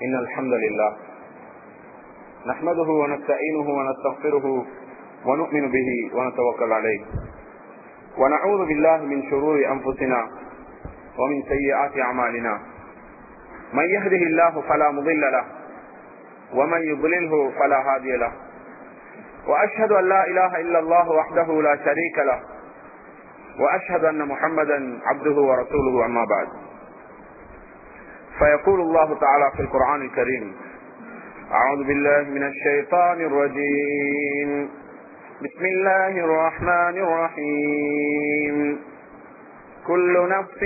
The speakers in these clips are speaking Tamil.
إن الحمد لله نحمده ونستعينه ونستغفره ونؤمن به ونتوكل عليه ونعوذ بالله من شرور أنفسنا ومن سيئات أعمالنا من يهده الله فلا مضل له ومن يضلله فلا هادي له وأشهد أن لا إله إلا الله وحده لا شريك له وأشهد أن محمدا عبده ورسوله أما بعد فيقول الله تعالى في القرآن الكريم أعوذ بالله من الشيطان الرجيم بسم الله الرحمن الرحيم كل نفس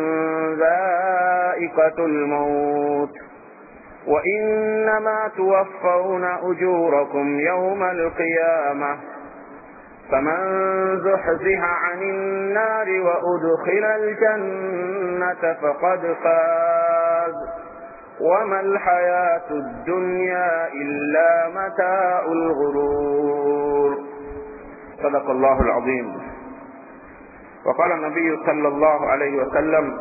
ذائقة الموت وإنما توفون أجوركم يوم القيامة فمن زحزح عن النار وأدخل الجنة فقد فاز وما الحياة الدنيا إلا متاع الغرور صدق الله العظيم وقال النبي صلى الله عليه وسلم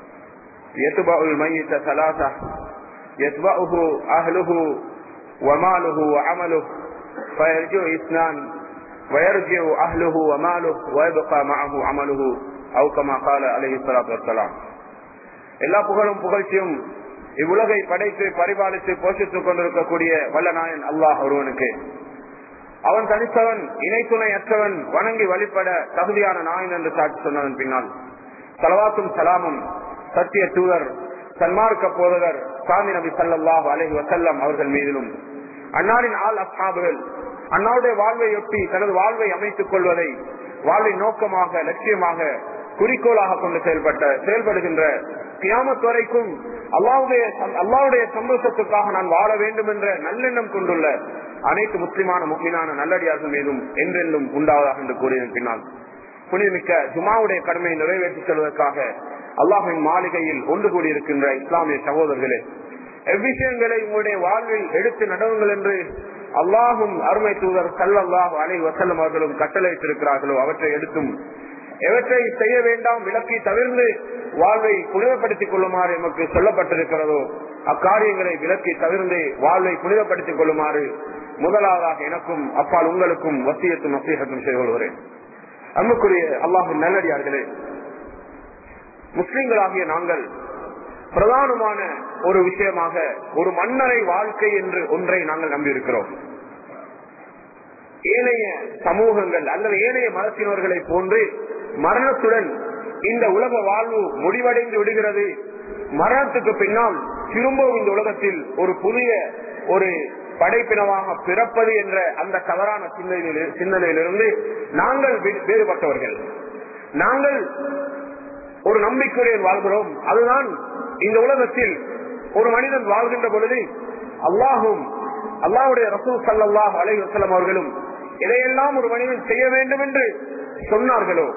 يتبع الميت ثلاثة يتبعه أهله وماله وعمله فيرجع اثنان ويرجع أهله وماله ويبقى معه عمله أو كما قال عليه الصلاة والسلام எல்லா புகழும் புகழ்ச்சியும் இவ்வுலகை படைத்து பரிபாலித்து போஷித்துக் கொண்டிருக்கக்கூடிய வல்லநாயன் அல்லாஹ் ஒருவனுக்கு அவன் தனித்தவன் இணை துணை அற்றவன் வணங்கி வழிபட தகுதியான நாயன் என்று சாட்சி சொன்னதன் பின்னால் சலவாத்தும் சலாமும் சத்திய தூதர் சன்மார்க்க போதகர் சாமி நபி சல்லாஹ் அலஹி வசல்லம் அவர்கள் மீதிலும் அன்னாரின் ஆள் அஸ்ஹாபுகள் அன்னாருடைய வாழ்வையொட்டி தனது வாழ்வை அமைத்துக் கொள்வதை வாழ்வின் நோக்கமாக லட்சியமாக குறிக்கோளாக கொண்டு செயல்பட்ட செயல்படுகின்ற கியாமத் வரைக்கும் அல்லாவுடைய அல்லாவுடைய சந்தோஷத்துக்காக நான் வாழ வேண்டும் என்ற நல்லெண்ணம் கொண்டுள்ள அனைத்து முஸ்லிமான முக்கியமான நல்லடியார்கள் மீதும் என்றென்றும் உண்டாவதாக என்று கூறியதன் பின்னால் புனிதமிக்க ஜுமாவுடைய கடமையை நிறைவேற்றிச் செல்வதற்காக அல்லாஹின் மாளிகையில் ஒன்று கூடியிருக்கின்ற இஸ்லாமிய சகோதரர்களே எவ்விஷயங்களை உங்களுடைய வாழ்வில் எடுத்து நடவுங்கள் என்று அல்லாஹும் அருமை தூதர் சல்லாஹ் அலை வசல்லம் அவர்களும் கட்டளையிட்டிருக்கிறார்களோ அவற்றை எடுத்தும் எவற்றை செய்ய வேண்டாம் விளக்கி தவிர்ந்து வாழ்வை புனிதப்படுத்திக் கொள்ளுமாறு எமக்கு சொல்லப்பட்டிருக்கிறதோ அக்காரியங்களை விலக்கி தவிர்ந்து வாழ்வை புனிதப்படுத்திக் கொள்ளுமாறு முதலாவதாக எனக்கும் அப்பால் உங்களுக்கும் வசியத்தும் நசீகத்தும் செய்து கொள்கிறேன் அன்புக்குரிய அல்லாஹின் நல்லடியார்களே முஸ்லிம்களாகிய நாங்கள் பிரதானமான ஒரு விஷயமாக ஒரு மன்னரை வாழ்க்கை என்று ஒன்றை நாங்கள் நம்பியிருக்கிறோம் ஏனைய சமூகங்கள் அல்லது ஏனைய மதத்தினர்களை போன்று மரணத்துடன் இந்த உலக வாழ்வு முடிவடைந்து விடுகிறது மரணத்துக்கு பின்னால் திரும்பவும் இந்த உலகத்தில் ஒரு புதிய ஒரு படைப்பினவாக பிறப்பது என்ற அந்த தவறான சிந்தனையிலிருந்து நாங்கள் வேறுபட்டவர்கள் நாங்கள் ஒரு நம்பிக்கையுடன் வாழ்கிறோம் அதுதான் இந்த உலகத்தில் ஒரு மனிதன் வாழ்கின்ற பொழுது அல்லாஹும் அல்லாவுடைய ரசூல் சல்லாஹ் அலை வசலம் அவர்களும் இதையெல்லாம் ஒரு மனிதன் செய்ய வேண்டும் என்று சொன்னார்களோ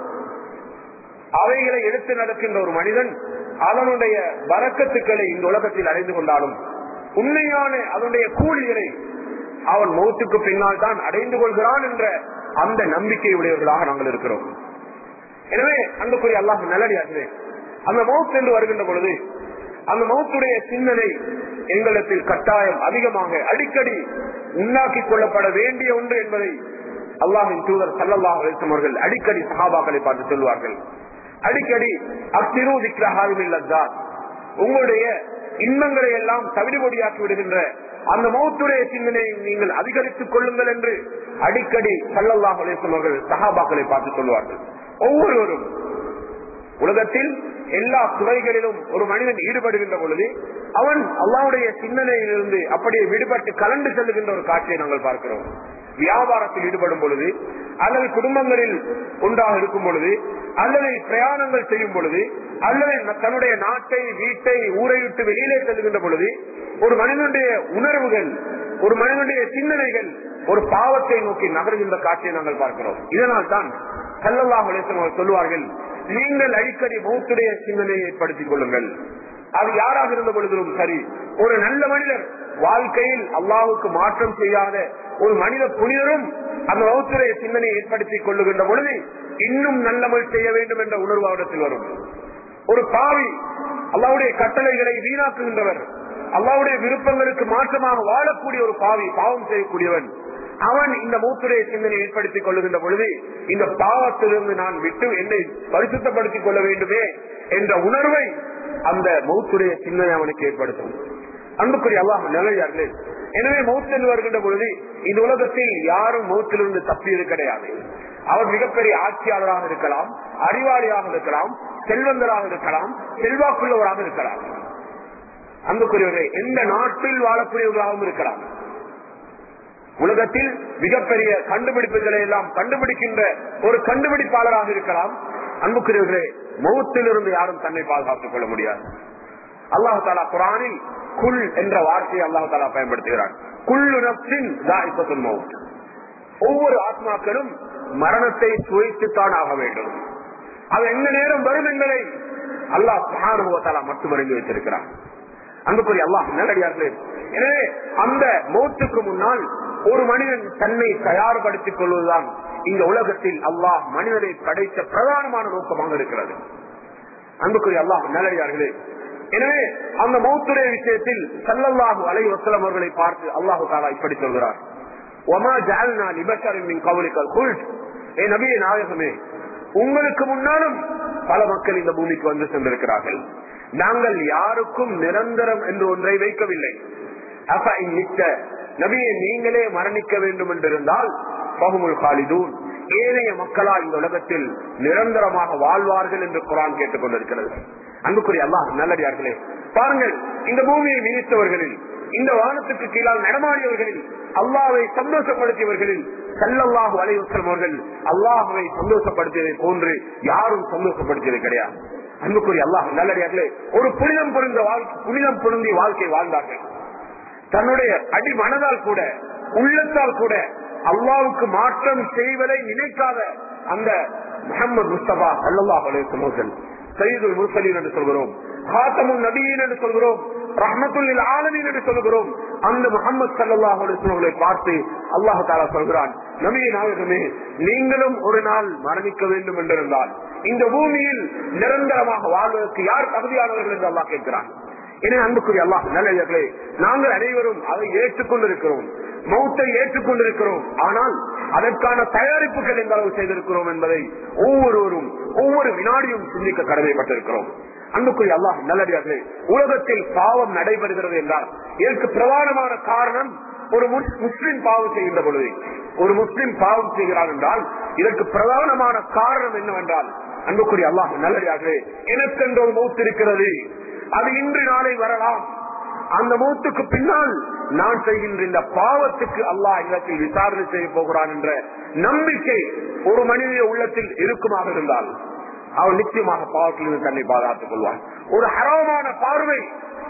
அவைகளை எடுத்து நடக்கின்ற ஒரு மனிதன் அதனுடைய வரக்கத்துக்களை இந்த உலகத்தில் அடைந்து கொண்டாலும் உண்மையான அதனுடைய கூலிகளை அவன் மௌத்துக்கு பின்னால் தான் அடைந்து கொள்கிறான் என்ற அந்த நம்பிக்கை உடையவர்களாக நாங்கள் இருக்கிறோம் எனவே அன்புக்குரிய அல்லாஹ் நல்லடியார்களே அந்த மௌத் என்று வருகின்ற பொழுது அந்த மௌத்துடைய சிந்தனை எங்களுக்கு கட்டாயம் அதிகமாக அடிக்கடி உண்டாக்கி கொள்ளப்பட வேண்டிய ஒன்று என்பதை அல்லாஹின் தூதர் சல்லல்லாஹ் அவர்கள் அடிக்கடி சகாபாக்களை பார்த்து சொல்வார்கள் அடிக்கடி அத்திரு விக்ரஹாவில்லா உங்களுடைய இன்பங்களை எல்லாம் தவிடுபொடியாக்கி விடுகின்ற அந்த மௌத்துடைய சிந்தனையை நீங்கள் அதிகரித்துக் கொள்ளுங்கள் என்று அடிக்கடி சல்லல்லாஹ் அவர்கள் சகாபாக்களை பார்த்து சொல்வார்கள் ஒவ்வொருவரும் உலகத்தில் எல்லா துறைகளிலும் ஒரு மனிதன் ஈடுபடுகின்ற பொழுது அவன் அல்லாவுடைய சிந்தனையிலிருந்து அப்படியே விடுபட்டு கலந்து செல்லுகின்ற ஒரு காட்சியை நாங்கள் பார்க்கிறோம் வியாபாரத்தில் ஈடுபடும் பொழுது அல்லது குடும்பங்களில் ஒன்றாக இருக்கும் பொழுது அல்லது பிரயாணங்கள் செய்யும் பொழுது அல்லது தன்னுடைய நாட்டை வீட்டை ஊரை விட்டு வெளியிலே செல்லுகின்ற பொழுது ஒரு மனிதனுடைய உணர்வுகள் ஒரு மனிதனுடைய சிந்தனைகள் ஒரு பாவத்தை நோக்கி நகர்கின்ற காட்சியை நாங்கள் பார்க்கிறோம் இதனால் தான் செல்லல்லாஹ் சொல்லுவார்கள் நீங்கள் அடிக்கடி மௌத்துடைய சிந்தனையை ஏற்படுத்திக் கொள்ளுங்கள் அது யாராக இருந்த பொழுதிலும் சரி ஒரு நல்ல மனிதர் வாழ்க்கையில் அல்லாஹுக்கு மாற்றம் செய்யாத ஒரு மனித புனிதரும் அந்த மௌத்துடைய சிந்தனையை ஏற்படுத்திக் கொள்ளுகின்ற பொழுது இன்னும் நல்லமல் செய்ய வேண்டும் என்ற உணர்வு அவரிடத்தில் வரும் ஒரு பாவி அல்லாவுடைய கட்டளைகளை வீணாக்குகின்றவர் அல்லாவுடைய விருப்பங்களுக்கு மாற்றமாக வாழக்கூடிய ஒரு பாவி பாவம் செய்யக்கூடியவன் அவன் இந்த மூத்துடைய சிந்தனை ஏற்படுத்திக் கொள்ளுகின்ற பொழுது இந்த பாவத்திலிருந்து நான் விட்டு என்னை பரிசுத்தப்படுத்திக் கொள்ள வேண்டுமே என்ற உணர்வை அந்த மௌத்துடைய சிந்தனை அவனுக்கு ஏற்படுத்தும் அன்புக்குரிய அல்லாஹ் நிலையார்களே எனவே மௌத்தில் வருகின்ற பொழுது இந்த உலகத்தில் யாரும் மௌத்திலிருந்து தப்பியது கிடையாது அவர் மிகப்பெரிய ஆட்சியாளராக இருக்கலாம் அறிவாளியாக இருக்கலாம் செல்வந்தராக இருக்கலாம் செல்வாக்குள்ளவராக இருக்கலாம் அன்புக்குரியவரே எந்த நாட்டில் வாழக்கூடியவர்களாகவும் இருக்கலாம் உலகத்தில் மிகப்பெரிய கண்டுபிடிப்புகளை எல்லாம் கண்டுபிடிக்கின்ற ஒரு கண்டுபிடிப்பாளராக இருக்கலாம் அன்புக்குரியவர்களே மௌத்திலிருந்து யாரும் தன்னை பாதுகாத்துக் கொள்ள முடியாது அல்லாஹு தாலா குரானில் குல் என்ற வார்த்தையை அல்லாஹு தாலா பயன்படுத்துகிறார் குல்லு நப்சின் தாய்பத்துல் மவுத் ஒவ்வொரு ஆத்மாக்களும் மரணத்தை சுவைத்துத்தான் ஆக வேண்டும் அது எந்த நேரம் வரும் என்பதை அல்லாஹ் சுகானுபவத்தாலா மட்டும் அறிந்து வைத்திருக்கிறார் அன்புக்குரிய அல்லாஹ் நல்லடியார்களே எனவே அந்த மௌத்துக்கு முன்னால் ஒரு மனிதன் தன்னை தயார்படுத்திக் கொள்வதுதான் இந்த உலகத்தில் அல்லாஹ் மனிதனை படைத்த பிரதானமான நோக்கமாக இருக்கிறது அன்புக்குரிய அல்லாஹ் நல்லடியார்களே எனவே அந்த மௌத்துடைய விஷயத்தில் சல்லல்லாஹு அலை வசலம் அவர்களை பார்த்து அல்லாஹு தாலா இப்படி சொல்கிறார் ஒமா ஜால்னா லிபஷரின் கவுலிக்கல் குல்ட் ஏ நபிய நாயகமே உங்களுக்கு முன்னாலும் பல மக்கள் இந்த பூமிக்கு வந்து சென்றிருக்கிறார்கள் நாங்கள் யாருக்கும் நிரந்தரம் என்று ஒன்றை வைக்கவில்லை அப்ப இந்நித்த நபியை நீங்களே மரணிக்க வேண்டும் என்றிருந்தால் பகுமுல் காலிதூன் ஏனைய மக்களா இந்த உலகத்தில் நிரந்தரமாக வாழ்வார்கள் என்று குரான் கேட்டுக் கொண்டிருக்கிறது அன்புக்குரிய அல்லாஹ் நல்லடியார்களே பாருங்கள் இந்த பூமியை விரித்தவர்களில் இந்த வானத்துக்கு கீழால் நடமாடியவர்களில் அல்லாவை சந்தோஷப்படுத்தியவர்களில் செல்லல்லாஹு அலைவசம் அவர்கள் அல்லாஹுவை சந்தோஷப்படுத்தியதை போன்று யாரும் சந்தோஷப்படுத்தியது கிடையாது அன்புக்குரிய அல்லாஹ் நல்லடியார்களே ஒரு புனிதம் பொருந்த வாழ்க்கை புனிதம் பொருந்திய வாழ்க்கை வாழ்ந்தார்கள் தன்னுடைய அடி மனதால் கூட உள்ளத்தால் கூட அல்லாவுக்கு மாற்றம் செய்வதை நினைக்காத அந்த முகமது முஸ்தபா அல்லாஹ் அலைவசம் சயீதுல் முர்சலீன் என்று சொல்கிறோம் ஹாத்தமுல் நபியின் என்று சொல்கிறோம் ரஹமத்துல்லில் ஆலமீன் என்று சொல்கிறோம் அந்த முகமது சல்லாஹ் அலுவலை பார்த்து அல்லாஹு தாலா சொல்கிறான் நபிய நாயகமே நீங்களும் ஒரு நாள் மரணிக்க வேண்டும் என்றிருந்தால் இந்த பூமியில் நிரந்தரமாக வாழ்வதற்கு யார் தகுதியானவர்கள் என்று அல்லாஹ் கேட்கிறான் எனவே அன்புக்குரிய அல்லாஹ் நல்லே நாங்கள் அனைவரும் அதை ஏற்றுக்கொண்டிருக்கிறோம் மௌத்தை ஏற்றுக்கொண்டிருக்கிறோம் ஆனால் அதற்கான தயாரிப்புகள் எந்த அளவு செய்திருக்கிறோம் என்பதை ஒவ்வொருவரும் ஒவ்வொரு வினாடியும் சிந்திக்க கடமைப்பட்டிருக்கிறோம் அன்புக்குரிய அல்லாஹ் நல்லடியார்களே உலகத்தில் பாவம் நடைபெறுகிறது என்றால் இதற்கு பிரதானமான காரணம் ஒரு முஸ்லிம் பாவம் செய்கின்ற பொழுது ஒரு முஸ்லிம் பாவம் செய்கிறார் என்றால் இதற்கு பிரதானமான காரணம் என்னவென்றால் அன்புக்குரிய அல்லாஹ் நல்லடியார்களே எனக்கென்ற ஒரு மௌத்து இருக்கிறது அது இன்று நாளை வரலாம் அந்த மூத்துக்கு பின்னால் நான் செய்கின்ற இந்த பாவத்துக்கு அல்லாஹ் இடத்தில் விசாரணை செய்ய போகிறான் என்ற நம்பிக்கை ஒரு மனித உள்ளத்தில் இருக்குமாக இருந்தால் அவன் நிச்சயமாக பாவத்திலிருந்து தன்னை பாதுகாத்துக் கொள்வான் ஒரு ஹரமான பார்வை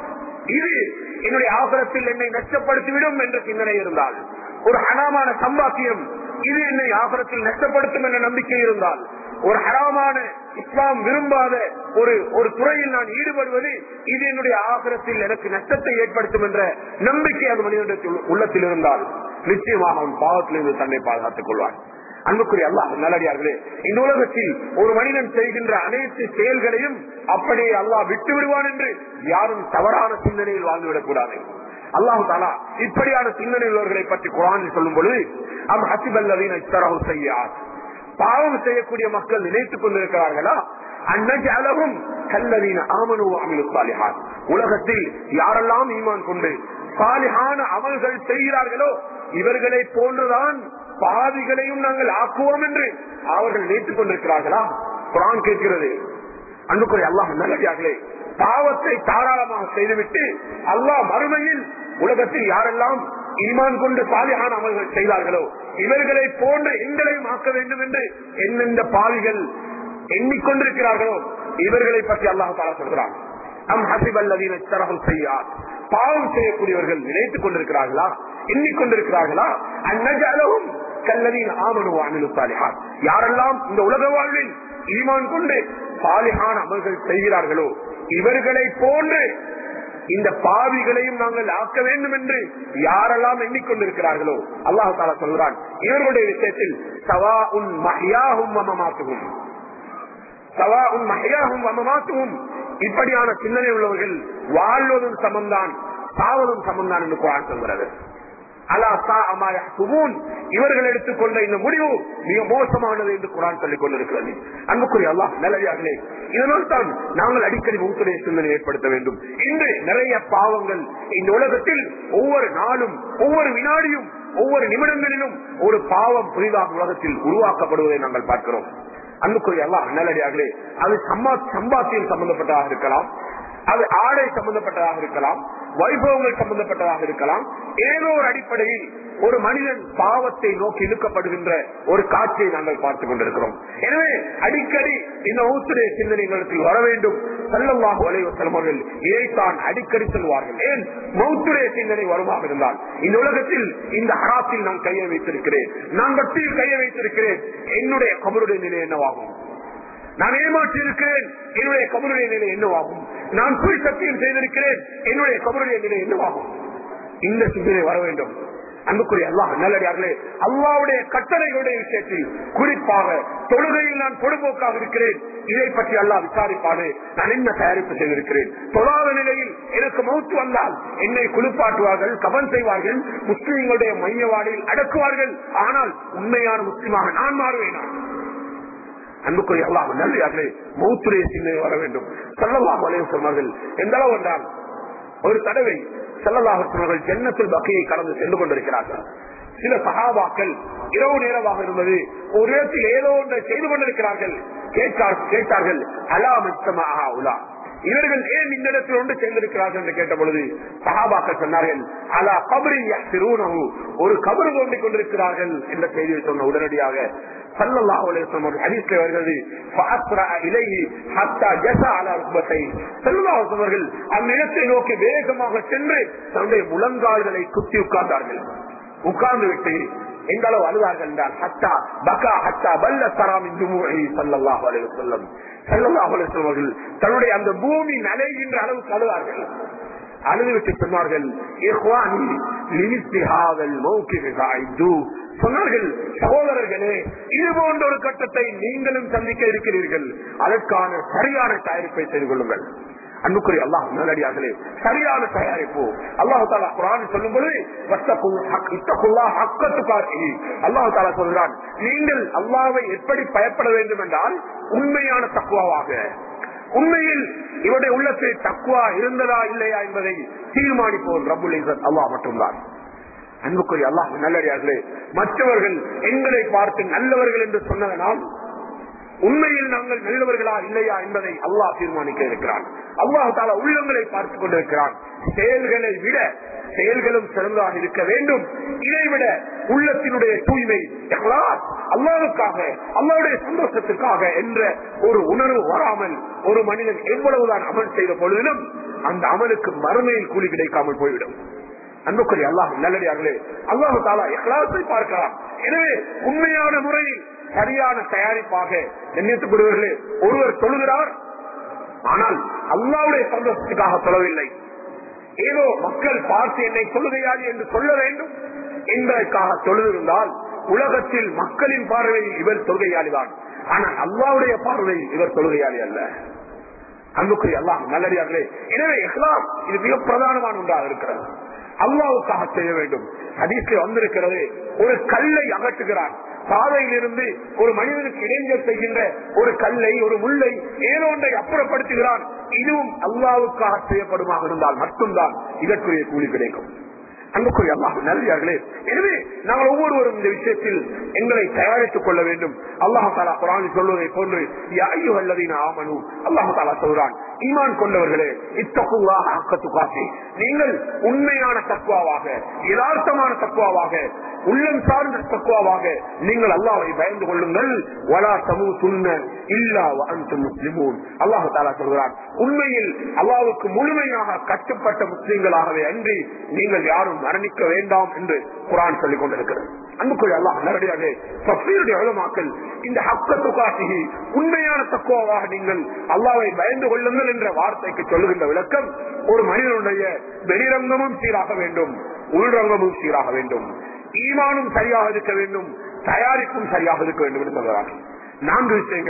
இது என்னுடைய ஆபரத்தில் என்னை நஷ்டப்படுத்திவிடும் என்ற சிந்தனை இருந்தால் ஒரு ஹராமான சம்பாத்தியம் இது என்னை ஆபரத்தில் நஷ்டப்படுத்தும் என்ற நம்பிக்கை இருந்தால் ஒரு ஹராமான இஸ்லாம் விரும்பாத ஒரு ஒரு துறையில் நான் ஈடுபடுவது இது என்னுடைய ஆகரத்தில் எனக்கு நஷ்டத்தை ஏற்படுத்தும் என்ற நம்பிக்கை அந்த மனிதனுடைய உள்ளத்தில் இருந்தால் நிச்சயமாக அவன் பாவத்திலிருந்து தன்னை பாதுகாத்துக் கொள்வான் அன்புக்குரிய அல்லாஹ் நல்லடியார்களே இந்த உலகத்தில் ஒரு மனிதன் செய்கின்ற அனைத்து செயல்களையும் அப்படியே அல்லாஹ் விட்டு விடுவான் என்று யாரும் தவறான சிந்தனையில் வாழ்ந்துவிடக் கூடாது அல்லாஹு தாலா இப்படியான சிந்தனை உள்ளவர்களை பற்றி குரானில் சொல்லும் பொழுது அம் ஹசிபல்லவீன இத்தரவு செய்யார் பாவம் செய்யக்கூடிய மக்கள் நினைத்துக் கொண்டிருக்கிறார்களா அன்னஜாலகும் கல்லவீன ஆமனு அமிலு சாலிஹான் உலகத்தில் யாரெல்லாம் ஈமான் கொண்டு சாலிஹான அமல்கள் செய்கிறார்களோ இவர்களை போன்றுதான் பாவிகளையும் நாங்கள் ஆக்குவோம் என்று அவர்கள் நினைத்துக் கொண்டிருக்கிறார்களா குரான் கேட்கிறது அன்புக்குறை அல்லாஹ் நல்லடியார்களே பாவத்தை தாராளமாக செய்துவிட்டு அல்லாஹ் மறுமையில் உலகத்தில் யாரெல்லாம் ஈமான் கொண்டு சாலியான அமல்கள் செய்தார்களோ இவர்களை போன்று எங்களையும் ஆக்க வேண்டும் என்று எந்தெந்த பாவிகள் எண்ணிக்கொண்டிருக்கிறார்களோ இவர்களை பற்றி அல்லாஹ் தாலா சொல்கிறான் நம் ஹசிபல்லதீன தரகம் செய்யார் பாவம் செய்யக்கூடியவர்கள் நினைத்துக் கொண்டிருக்கிறார்களா எண்ணிக்கொண்டிருக்கிறார்களா அந்நஜாலவும் கல்லதீன் ஆமனு அமிலு சாலிஹார் யாரெல்லாம் இந்த உலக வாழ்வில் ஈமான் கொண்டு சாலிஹான அமல்கள் செய்கிறார்களோ இவர்களை போன்று இந்த பாவிகளையும் நாங்கள் ஆக்க வேண்டும் என்று யாரெல்லாம் எண்ணிக்கொண்டிருக்கிறார்களோ அல்லாஹு தாலா சொல்கிறான் இவர்களுடைய விஷயத்தில் சவா உன் மஹியாகும் மமமாத்துகும் சவா உன் மஹியாகும் மமமாத்துகும் இப்படியான சிந்தனை உள்ளவர்கள் வாழ்வதும் சமம்தான் சாவதும் சமந்தான் என்று குரான் சொல்கிறது அலா சா அமாய சுமூன் இவர்கள் எடுத்துக்கொண்ட இந்த முடிவு மிக மோசமானது என்று குரான் சொல்லிக் கொண்டிருக்கிறது அன்புக்குரிய அல்லாஹ் நல்லதாகலே இதனால் தான் நாங்கள் அடிக்கடி மூத்துடைய சிந்தனை ஏற்படுத்த வேண்டும் இன்று நிறைய பாவங்கள் இந்த உலகத்தில் ஒவ்வொரு நாளும் ஒவ்வொரு வினாடியும் ஒவ்வொரு நிமிடங்களிலும் ஒரு பாவம் புதிதாக உலகத்தில் உருவாக்கப்படுவதை நாங்கள் பார்க்கிறோம் அன்புக்குரிய அல்லாஹ் நல்லடியாகலே அது சம்பா சம்பாத்தியம் சம்பந்தப்பட்டதாக இருக்கலாம் அது ஆடை சம்பந்தப்பட்டதாக இருக்கலாம் வைபவங்கள் சம்பந்தப்பட்டதாக இருக்கலாம் ஏதோ ஒரு அடிப்படையில் ஒரு மனிதன் பாவத்தை நோக்கி இழுக்கப்படுகின்ற ஒரு காட்சியை நாங்கள் பார்த்துக் கொண்டிருக்கிறோம் எனவே அடிக்கடி இந்த ஊத்துடைய சிந்தனைகளுக்கு வர வேண்டும் செல்லவாக வளைவு செல்வர்கள் இதைத்தான் அடிக்கடி சொல்வார்கள் ஏன் மௌத்துடைய சிந்தனை வருமாக இருந்தால் இந்த உலகத்தில் இந்த ஹராத்தில் நான் கையை வைத்திருக்கிறேன் நான் வட்டியில் கையை வைத்திருக்கிறேன் என்னுடைய கபருடைய நிலை என்னவாகும் நான் ஏமாற்றி இருக்கிறேன் என்னுடைய கபருடைய நிலை என்னவாகும் நான் பொய் சத்தியம் செய்திருக்கிறேன் என்னுடைய கபருடைய நிலை என்னவாகும் இந்த சிந்தனை வர வேண்டும் அன்புக்குரிய அல்லாஹ் நல்லடியார்களே அல்லாவுடைய கட்டளைகளுடைய விஷயத்தில் குறிப்பாக தொழுகையில் நான் பொடுபோக்காக இருக்கிறேன் இதை பற்றி அல்லாஹ் விசாரிப்பாடு நான் என்ன தயாரிப்பு செய்திருக்கிறேன் தொழாத நிலையில் எனக்கு மௌத்து வந்தால் என்னை குளிப்பாட்டுவார்கள் கபன் செய்வார்கள் முஸ்லிம்களுடைய மையவாடியில் அடக்குவார்கள் ஆனால் உண்மையான முஸ்லிமாக நான் மாறுவேனா அன்புக்குரிய அல்லாஹ் நல்லே மௌத்துடைய சிந்தனை வர வேண்டும் செல்லலாம் வளைய சொன்னார்கள் எந்த அளவு என்றால் ஒரு தடவை செல்லலாக சொன்னார்கள் ஜன்னத்தில் பக்கையை கடந்து சென்று கொண்டிருக்கிறார்கள் சில சகாபாக்கள் இரவு நேரமாக இருந்தது ஒரு இடத்தில் ஏதோ ஒன்றை செய்து கொண்டிருக்கிறார்கள் கேட்டார்கள் அலாமித்தமாக உலா இவர்கள் ஏன் இந்த இடத்தில் ஒன்று சேர்ந்திருக்கிறார்கள் என்று கேட்ட பொழுது சகாபாக்கள் சொன்னார்கள் அலா கபரி திருவுணவு ஒரு கபரு தோண்டிக் கொண்டிருக்கிறார்கள் என்ற செய்தியை சொன்ன உடனடியாக அந்த இடத்தை நோக்கி வேகமாக சென்று தன்னுடைய முழங்கால்களை குத்தி உட்கார்ந்தார்கள் உட்கார்ந்து விட்டு எந்த அளவு அழுதார்கள் என்றால் ஹத்தா பக்கா ஹத்தா பல்ல சராமின் சல்லாஹ் அலைவசல்லம் சல்லாஹ் அலைவர்கள் தன்னுடைய அந்த பூமி நலைகின்ற அளவுக்கு அழுதார்கள் அழுதுவிட்டு சொன்னார்கள் சொன்னார்கள் சகோதரர்களே இது போன்ற ஒரு கட்டத்தை நீங்களும் சந்திக்க இருக்கிறீர்கள் அதற்கான சரியான தயாரிப்பை செய்து கொள்ளுங்கள் அன்புக்குரிய அல்லாஹ் நல்லடியார்களே சரியான தயாரிப்பு அல்லாஹு தாலா குரான் சொல்லும் பொழுது அல்லாஹு தாலா சொல்கிறான் நீங்கள் அல்லாவை எப்படி பயப்பட வேண்டும் என்றால் உண்மையான தக்குவாவாக உண்மையில் இவருடைய உள்ளத்தில் தக்குவா இருந்ததா இல்லையா என்பதை தீர்மானிப்போம் ரபுல் அல்லாஹ் மட்டும்தான் அன்புக்குரிய அல்லாஹ் நல்லடியார்களே மற்றவர்கள் எங்களை பார்த்து நல்லவர்கள் என்று சொன்னதனால் உண்மையில் நாங்கள் நல்லவர்களா இல்லையா என்பதை அல்லாஹ் தீர்மானிக்க இருக்கிறான் அல்லாஹ் தாலா உள்ளங்களை பார்த்துக் கொண்டிருக்கிறான் செயல்களை விட செயல்களும் சிறந்ததாக இருக்க வேண்டும் இதைவிட உள்ளத்தினுடைய தூய்மை அல்லாவுக்காக அல்லாவுடைய சந்தோஷத்துக்காக என்ற ஒரு உணர்வு வராமல் ஒரு மனிதன் எவ்வளவுதான் அமல் செய்த பொழுதிலும் அந்த அமலுக்கு மறுமையில் கூலி கிடைக்காமல் போய்விடும் அன்புக்குரிய அல்லாஹ் நல்லடியார்களே அல்லாஹு தாலா எஹ்லாசை பார்க்கலாம் எனவே உண்மையான முறையில் சரியான தயாரிப்பாக எண்ணித்துக்கூடியவர்களே ஒருவர் தொழுகிறார் ஆனால் அல்லாவுடைய சந்தோஷத்துக்காக சொல்லவில்லை ஏதோ மக்கள் பார்த்து என்னை தொழுகையாளி என்று சொல்ல வேண்டும் என்பதற்காக தொழுதிருந்தால் உலகத்தில் மக்களின் பார்வையில் இவர் தொழுகையாளிதான் ஆனால் அல்லாவுடைய பார்வையில் இவர் தொழுகையாளி அல்ல அன்புக்குரிய அல்லாஹ் நல்லடியார்களே எனவே இஸ்லாம் இது மிக பிரதானமான ஒன்றாக இருக்கிறது அல்லாவுக்காக செய்ய வேண்டும் ஹதீஸ்ல வந்திருக்கிறது ஒரு கல்லை அகற்றுகிறான் பாதையில் இருந்து ஒரு மனிதனுக்கு இடைஞ்சல் செய்கின்ற ஒரு கல்லை ஒரு முல்லை ஏதோ ஒன்றை அப்புறப்படுத்துகிறான் இதுவும் அல்லாவுக்காக செய்யப்படுமாக இருந்தால் மட்டும்தான் இதற்குரிய கூலி கிடைக்கும் அன்புக்குரிய அல்லாஹ் நல்லே எனவே நாங்கள் ஒவ்வொருவரும் இந்த விஷயத்தில் எங்களை தயாரித்துக் கொள்ள வேண்டும் அல்லாஹு தாலா குரான் சொல்வதை போன்று ஐயோ அல்லதீன ஆமனு அல்லாஹு தாலா சொல்றான் ஈமான் கொண்டவர்களே இத்தக்குவாக அக்கத்து காசி நீங்கள் உண்மையான தக்குவாவாக யதார்த்தமான தக்குவாவாக உள்ளம் சார்ந்த தக்குவாவாக நீங்கள் அல்லாவை பயந்து கொள்ளுங்கள் வலா சமூ துண்ண இல்லா அந்த முஸ்லிமூன் அல்லாஹு தாலா சொல்கிறான் உண்மையில் அல்லாவுக்கு முழுமையாக கட்டுப்பட்ட முஸ்லிம்களாகவே அன்றி நீங்கள் யாரும் மரணிக்க வேண்டாம் என்று குரான் சொல்லிக் கொண்டிருக்கிறது அன்புக்குரிய அல்லாஹ் நேரடியாக தப்சீருடைய உலமாக்கள் இந்த ஹக்கத்து காசி உண்மையான தக்குவாக நீங்கள் அல்லாவை பயந்து கொள்ளுங்கள் என்ற வார்த்தைக்கு சொல்லுகின்ற விளக்கம் ஒரு மனிதனுடைய வெளிரங்கமும் சீராக வேண்டும் உள்ரங்கமும் சீராக வேண்டும் ஈமானும் சரியாக இருக்க வேண்டும் தயாரிப்பும் சரியாக இருக்க வேண்டும் என்று சொல்கிறார்கள் நான்கு விஷயங்கள்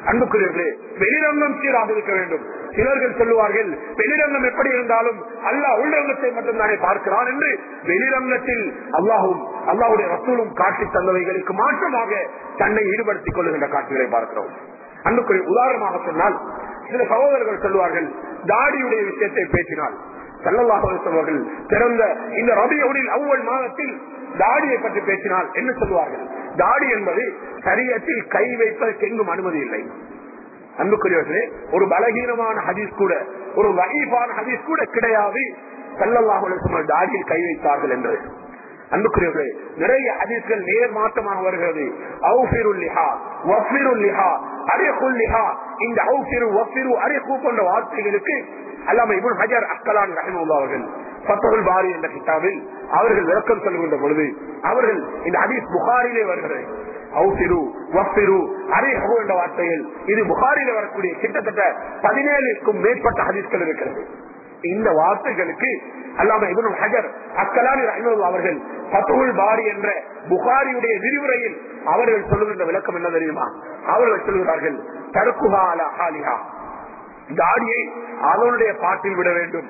அன்புக்குரியவர்களே வெளிரங்கம் சீராக இருக்க வேண்டும் சிலர்கள் சொல்லுவார்கள் வெளிரங்கம் எப்படி இருந்தாலும் அல்லாஹ் உள்ளரங்கத்தை மட்டும்தானே பார்க்கிறான் என்று வெளிரங்கத்தில் அல்லாஹும் அல்லாஹுடைய ரசூலும் காட்டி தந்தவைகளுக்கு மாற்றமாக தன்னை ஈடுபடுத்திக் கொள்ளுகின்ற காட்சிகளை பார்க்கிறோம் அன்புக்குரிய உதாரணமாக சொன்னால் சில சகோதரர்கள் சொல்லுவார்கள் தாடியுடைய விஷயத்தை பேசினால் சல்லல்லாஹு அவர்கள் பிறந்த இந்த ரபியோடில் அவ்வளவு மாதத்தில் தாடியை பற்றி பேசினால் என்ன சொல்லுவார்கள் தாடி என்பது சரியத்தில் கை வைப்பதற்கு எங்கும் அனுமதி இல்லை அன்புக்குரியவர்களே ஒரு பலகீனமான ஹதீஸ் கூட ஒரு வகைப்பான ஹதீஸ் கூட கிடையாது சல்லல்லாஹு தாடியில் கை வைத்தார்கள் என்று அன்புக்குரியவர்களே நிறைய ஹதீஸ்கள் நேர் மாற்றமாக வருகிறது அவுஃபிருல்லிஹா வஃபிருல்லிஹா அரிஹுல்லிஹா இந்த அவுஃபிரு வஃபிரு அரிஹு போன்ற வார்த்தைகளுக்கு அல்லாம இபுல் ஹஜர் அக்கலான் ரஹிமுல்லா அவர்கள் பத்தகுல் பாரி என்ற கிட்டாவில் அவர்கள் விளக்கம் சொல்கின்ற பொழுது அவர்கள் இந்த ஹதீஸ் புகாரிலே வருகிறது அவுசிரு வஃபிரு அரிஹு என்ற வார்த்தைகள் இது புகாரிலே வரக்கூடிய கிட்டத்தட்ட பதினேழுக்கும் மேற்பட்ட ஹதீஸ்கள் இருக்கிறது இந்த வார்த்தைகளுக்கு அல்லாம இவனும் ஹஜர் அக்கலானி ரஹிமுல்லா அவர்கள் பத்துகுல் பாரி என்ற புகாரியுடைய விரிவுரையில் அவர்கள் சொல்லுகின்ற விளக்கம் என்ன தெரியுமா அவர்கள் சொல்கிறார்கள் தருக்குஹா அலா ஹாலிஹா தாடியை அவனுடைய பாட்டில் விட வேண்டும்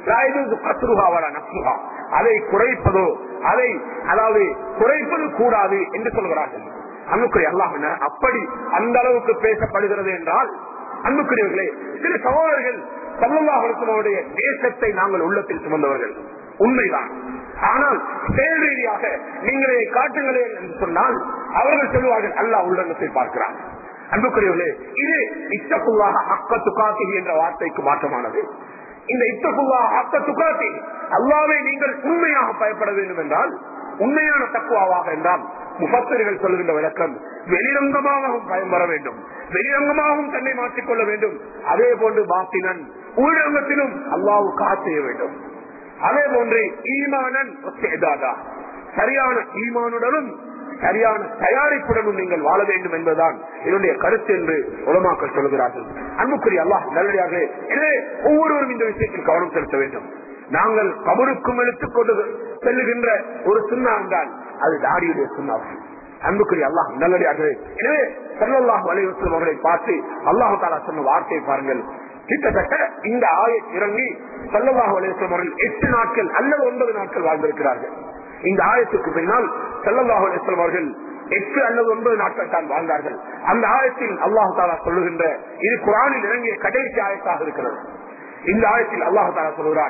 அதை குறைப்பதோ அதை அதாவது குறைப்பது கூடாது என்று சொல்கிறார்கள் அன்புக்குரிய அல்லாஹ் அப்படி அந்த அளவுக்கு பேசப்படுகிறது என்றால் அன்புக்குரியவர்களே சில சகோதரர்கள் சமூகத்தினுடைய தேசத்தை நாங்கள் உள்ளத்தில் சுமந்தவர்கள் உண்மைதான் ஆனால் செயல் ரீதியாக நீங்கள் இதை காட்டுங்களே என்று சொன்னால் அவர்கள் சொல்லுவார்கள் அல்லாஹ் உள்ளங்கத்தை பார்க்கிறார் அன்புக்குரியவர்களே இது இத்தப்புல்லாக அக்க துக்காத்தி என்ற வார்த்தைக்கு மாற்றமானது இந்த இத்தப்புல்லா அக்க துக்காத்தி அல்லாவை நீங்கள் உண்மையாக பயப்பட வேண்டும் என்றால் உண்மையான தக்குவாவாக என்றால் முகத்தர்கள் சொல்லுகின்ற விளக்கம் வெளிரங்கமாகவும் பயம் வர வேண்டும் வெளிரங்கமாகவும் தன்னை மாற்றிக்கொள்ள வேண்டும் அதே போன்று பாத்தினன் உள்ரங்கத்திலும் அல்லாவுக்கு ஆசைய வேண்டும் அதே போன்று ஈமானன் சரியான ஈமானுடனும் சரியான தயாரிப்புடனும் நீங்கள் வாழ வேண்டும் என்பதுதான் என்னுடைய கருத்து என்று உலமாக்கள் சொல்கிறார்கள் அன்புக்குரிய அல்லாஹ் நல்லடியாக எனவே ஒவ்வொருவரும் இந்த விஷயத்தில் கவனம் செலுத்த வேண்டும் நாங்கள் கபருக்கும் எடுத்துக்கொண்டு செல்லுகின்ற ஒரு சுண்ணா என்றால் அது தாடியுடைய சுண்ணாகும் அன்புக்குரிய அல்லாஹ் நல்லடியாக எனவே சல்லாஹ் வலையுறுத்தும் அவர்களை பார்த்து அல்லாஹு தாலா சொன்ன வார்த்தையை பாருங்கள் கிட்டத்தட்ட இந்த ஆய இறங்கி சல்லல்லாஹ் வலையுறுத்தும் அவர்கள் எட்டு நாட்கள் அல்லது ஒன்பது நாட்கள் வாழ்ந்திருக்கிறார்கள் இந்த ஆயத்துக்கு பின்னால் சல்லல்லாஹு அலிஸ்லாம் அவர்கள் எட்டு அல்லது ஒன்பது நாட்கள் தான் வாழ்ந்தார்கள் அந்த ஆயத்தில் அல்லாஹு தாலா சொல்லுகின்ற இது குரானில் இறங்கிய கடைசி ஆயத்தாக இருக்கிறது இந்த ஆயத்தில் அல்லாஹு தாலா சொல்கிறான்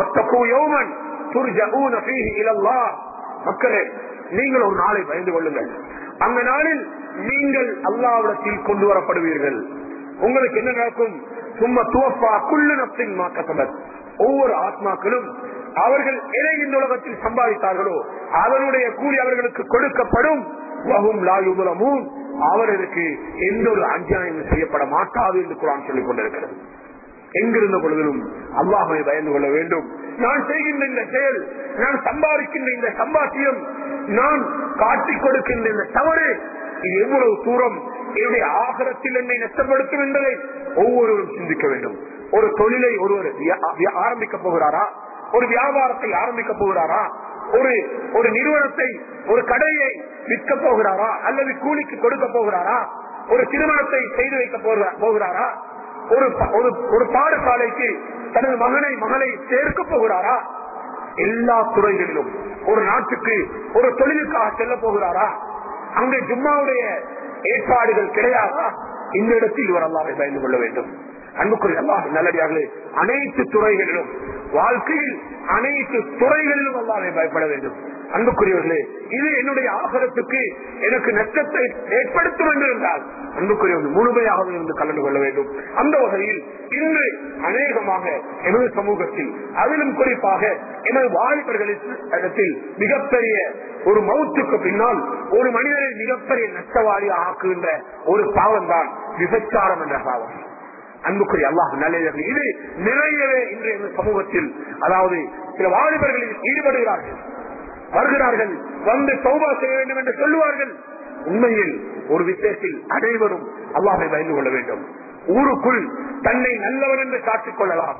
மக்களே நீங்கள் ஒரு நாளை பயந்து கொள்ளுங்கள் அந்த நாளில் நீங்கள் அல்லாவிடத்தில் கொண்டு வரப்படுவீர்கள் உங்களுக்கு என்ன நடக்கும் சும்மா துவப்பா குள்ளு நப்சின் மாக்கசபத் ஒவ்வொரு ஆத்மாக்களும் அவர்கள் எதை இந்த உலகத்தில் சம்பாதித்தார்களோ அதனுடைய கூலி அவர்களுக்கு கொடுக்கப்படும் வகும் லாயுபுலமும் அவர்களுக்கு எந்த ஒரு அஞ்சாயம் செய்யப்பட மாட்டாது என்று குரான் சொல்லிக் கொண்டிருக்கிறது எங்கிருந்த பொழுதிலும் அல்லாஹை பயந்து கொள்ள வேண்டும் நான் செய்கின்ற இந்த செயல் நான் சம்பாதிக்கின்ற இந்த சம்பாத்தியம் நான் காட்டிக் கொடுக்கின்ற இந்த தவறு இது எவ்வளவு தூரம் என்னுடைய ஆகரத்தில் என்னை நஷ்டப்படுத்தும் என்பதை ஒவ்வொருவரும் சிந்திக்க வேண்டும் ஒரு தொழிலை ஒருவர் ஆரம்பிக்க போகிறாரா ஒரு வியாபாரத்தை ஆரம்பிக்க போகிறாரா ஒரு ஒரு நிறுவனத்தை ஒரு கடையை விற்க போகிறாரா அல்லது கூலிக்கு கொடுக்க போகிறாரா ஒரு திருமணத்தை செய்து வைக்க போகிறாரா ஒரு ஒரு பாடசாலைக்கு தனது மகனை மகளை சேர்க்க போகிறாரா எல்லா துறைகளிலும் ஒரு நாட்டுக்கு ஒரு தொழிலுக்காக செல்ல போகிறாரா அங்கே ஜும்மாவுடைய ஏற்பாடுகள் கிடையாதா இந்த இடத்தில் இவர் அல்லாவை பயந்து கொள்ள வேண்டும் அன்புக்குரிய அல்லாஹ் நல்லடியார்களே அனைத்து துறைகளிலும் வாழ்க்கையில் அனைத்து துறைகளிலும் அல்லாவை பயப்பட வேண்டும் அன்புக்குரியவர்களே இது என்னுடைய ஆகரத்துக்கு எனக்கு நஷ்டத்தை ஏற்படுத்தும் என்று இருந்தால் அன்புக்குரியவர்கள் முழுமையாக இருந்து கலந்து கொள்ள வேண்டும் அந்த வகையில் இன்று அநேகமாக எனது சமூகத்தில் அதிலும் குறிப்பாக எனது வாலிபர்களிடத்தில் மிகப்பெரிய ஒரு மௌத்துக்கு பின்னால் ஒரு மனிதனை மிகப்பெரிய நஷ்டவாளியாக ஆக்குகின்ற ஒரு பாவம் தான் விபச்சாரம் என்ற பாவம் அன்புக்குரிய அல்லாஹ் நல்லது இது நிறையவே இன்றைய சமூகத்தில் அதாவது சில வாலிபர்களில் ஈடுபடுகிறார்கள் வருகிறார்கள் வந்து சௌபா செய்ய வேண்டும் என்று சொல்லுவார்கள் உண்மையில் ஒரு விஷயத்தில் அனைவரும் அல்லாஹை பயந்து கொள்ள வேண்டும் ஊருக்குள் தன்னை நல்லவன் என்று காட்டிக் கொள்ளலாம்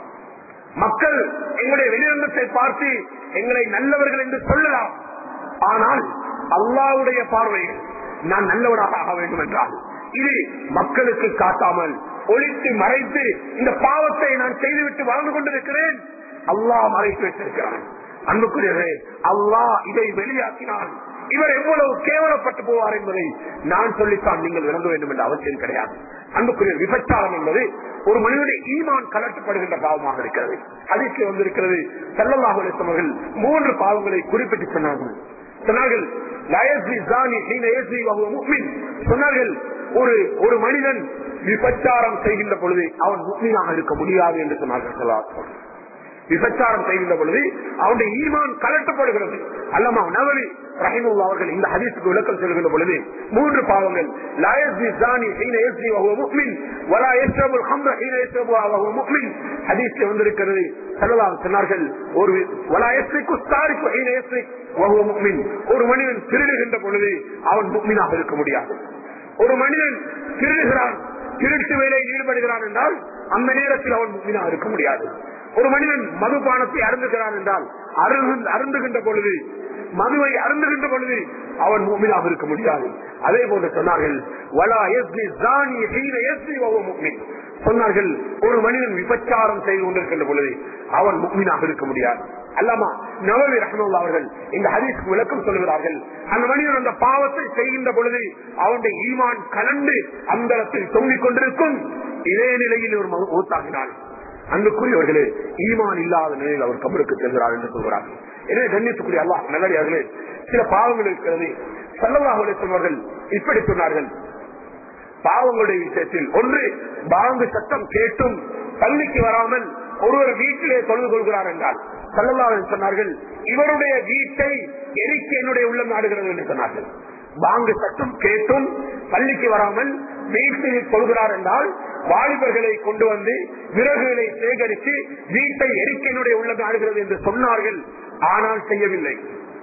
மக்கள் எங்களுடைய வெளிரங்கத்தை பார்த்து எங்களை நல்லவர்கள் என்று சொல்லலாம் ஆனால் அல்லாவுடைய பார்வையில் நான் நல்லவனாக ஆக வேண்டும் என்றால் இது மக்களுக்கு காட்டாமல் ஒழித்து மறைத்து இந்த பாவத்தை நான் செய்துவிட்டு வாழ்ந்து கொண்டிருக்கிறேன் அல்லாஹ் மறைத்து வைத்திருக்கிறான் அன்புக்குரியவரே அல்லாஹ் இதை வெளியாக்கினான் இவர் எவ்வளவு கேவலப்பட்டு போவார் என்பதை நான் சொல்லித்தான் நீங்கள் விளங்க வேண்டும் என்ற அவசியம் கிடையாது அன்புக்குரிய விபச்சாரம் என்பது ஒரு மனிதனுடைய ஈமான் கலட்டப்படுகின்ற பாவமாக இருக்கிறது அதிர்ச்சி வந்திருக்கிறது செல்லல்லாஹ் அவர்கள் மூன்று பாவங்களை குறிப்பிட்டு சொன்னார்கள் சொன்னார்கள் லயஸ்வி ஜானி ஹீன யஸ்வி வஹுவ முஃமின். சொன்னார்கள் ஒரு ஒரு மனிதன் விபச்சாரம் செய்கின்ற பொழுது அவன் முக்மீனாக இருக்க முடியாது என்று சொன்னார்கள் ஸல்லல்லாஹு அலைஹி வஸல்லம். விபச்சாரம் செய்கின்ற பொழுது அவனுடைய ஈமான் கலட்டப்படுகிறது அல்லமா நவவி ரஹிமுல்லா அவர்கள் இந்த ஹதீஸுக்கு விளக்கம் சொல்கின்ற பொழுது மூன்று பாவங்கள் லா யஸ்னி ஸானி ஹீன யஸ்னி வஹுவ முஃமின் வலா யஷ்ரபுல் ஹம்ர ஹீன யஷ்ரபுஹா வஹுவ முஃமின் ஹதீஸில் வந்திருக்கிறது ஸல்லல்லாஹு சொன்னார்கள் ஒரு வலா யஸ்ரிகு ஸாரிகு ஹீன யஸ்ரிக் வஹுவ முஃமின் ஒரு மனிதன் திருடுகின்ற பொழுது அவன் முஃமினாக இருக்க முடியாது ஒரு மனிதன் திருடுகிறான் திருட்டு வேலையில் ஈடுபடுகிறான் என்றால் அந்த நேரத்தில் அவன் முக்மினாக இருக்க முடியாது ஒரு மனிதன் மதுபானத்தை அருந்துகிறான் என்றால் அருகு- அருந்துகின்ற பொழுது மதுவை அருந்துகின்ற பொழுது அவன் மூமினாக இருக்க முடியாது அதே போன்று சொன்னார்கள் வலா யஸ்னி ஸானி ஹீன யஸ்னி வஹுவ முஃமின். சொன்னார்கள் ஒரு மனிதன் விபச்சாரம் செய்து கொண்டிருக்கின்ற பொழுது அவன் முக்மீனாக இருக்க முடியாது அல்லாமா நவவி ரஹ்மல்லா அவர்கள் இந்த ஹதீஸ்க்கு விளக்கம் சொல்கிறார்கள் அந்த மனிதன் அந்த பாவத்தை செய்கின்ற பொழுது அவனுடைய ஈமான் கலந்து அந்த இடத்தில் தொங்கிக் கொண்டிருக்கும் இதே நிலையில் ஒரு மூத்தாகினான் அன்புக்குரியவர்களே ஈமான் இல்லாத நிலையில் அவர் கபருக்கு செல்கிறார் என்று சொல்கிறார் எனவே கண்ணியத்துக்குரிய அல்லாஹ் நல்லடியார்களே சில பாவங்கள் இருக்கிறது சல்லல்லாஹுடைய சொல்வார்கள் இப்படி சொன்னார்கள் பாவங்களுடைய விஷயத்தில் ஒன்று பாங்கு சத்தம் கேட்டும் பள்ளிக்கு வராமல் ஒருவர் வீட்டிலே தொழுது கொள்கிறார் என்றால் சல்லல்லாஹு சொன்னார்கள் இவருடைய வீட்டை எரிக்க என்னுடைய உள்ளம் நாடுகிறது என்று சொன்னார்கள் பாங்கு சத்தம் கேட்டும் பள்ளிக்கு வராமல் வீட்டில் கொள்கிறார் என்றால் வாலிபர்களை கொண்டு வந்து விறகுகளை சேகரித்து வீட்டை எரிக்க என்னுடைய உள்ளம் நாடுகிறது என்று சொன்னார்கள் ஆனால் செய்யவில்லை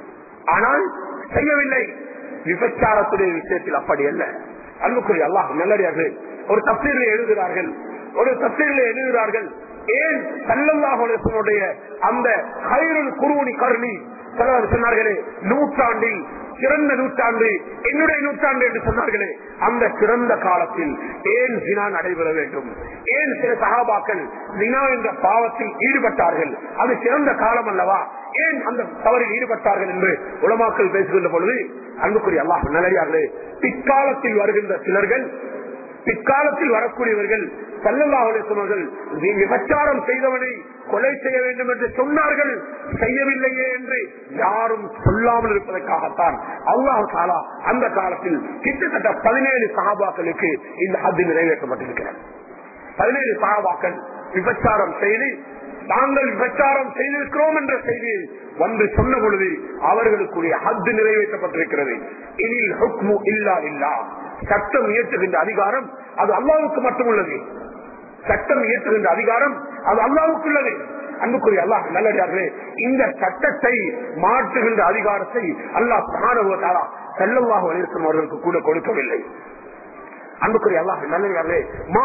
ஆனால் செய்யவில்லை விபச்சாரத்துடைய விஷயத்தில் அப்படி அல்ல அன்புக்குரிய அல்லாஹ் நல்லடியார்கள் ஒரு தப்சீரில் எழுதுகிறார்கள் ஒரு தப்சீரில் எழுதுகிறார்கள் ஏன் சல்லல்லாஹுடைய அந்த ஹைருல் குருவனி கருணி சிலர் சொன்னார்களே நூற்றாண்டில் சிறந்த நூற்றாண்டு என்னுடைய நூற்றாண்டு என்று சொன்னார்களே அந்த சிறந்த காலத்தில் ஏன் ஜினா நடைபெற வேண்டும் ஏன் சில சகாபாக்கள் ஜினா என்ற பாவத்தில் ஈடுபட்டார்கள் அது சிறந்த காலம் அல்லவா ஏன் அந்த தவறில் ஈடுபட்டார்கள் என்று உலமாக்கள் பேசுகின்ற பொழுது அன்புக்குரிய அல்லாஹ் நல்லடியார்களே பிற்காலத்தில் வருகின்ற சிலர்கள் பிற்காலத்தில் வரக்கூடியவர்கள் சல்லல்லாஹுடைய விபச்சாரம் செய்தவனை கொலை செய்ய வேண்டும் என்று சொன்னார்கள் செய்யவில்லையே என்று யாரும் சொல்லாமல் இருப்பதற்காகத்தான் அல்லாஹ் தாலா அந்த காலத்தில் கிட்டத்தட்ட பதினேழு சகாபாக்களுக்கு இந்த ஹத்து நிறைவேற்றப்பட்டிருக்கிறது பதினேழு சகாபாக்கள் விபச்சாரம் செய்து தாங்கள் விபச்சாரம் செய்திருக்கிறோம் என்ற செய்தியை வந்து சொன்ன பொழுது அவர்களுக்குரிய ஹத்து நிறைவேற்றப்பட்டிருக்கிறது இனில் ஹுக்மு இல்லா இல்லா சட்டம் இயற்றுகின்ற அதிகாரம் அது அல்லாவுக்கு மட்டும் உள்ளது சட்டம் இயற்றுகின்ற அதிகாரம் அது அல்லாவுக்கு உள்ளது அன்புக்குரிய அல்லாஹ் நல்லடியார்களே இந்த சட்டத்தை மாற்றுகின்ற அதிகாரத்தை அல்லாஹ் சமானவத்தாரா செல்லவாக வலியுறுத்தும் அவர்களுக்கு கூட கொடுக்கவில்லை அன்புக்குரிய அல்லாஹ் நல்லே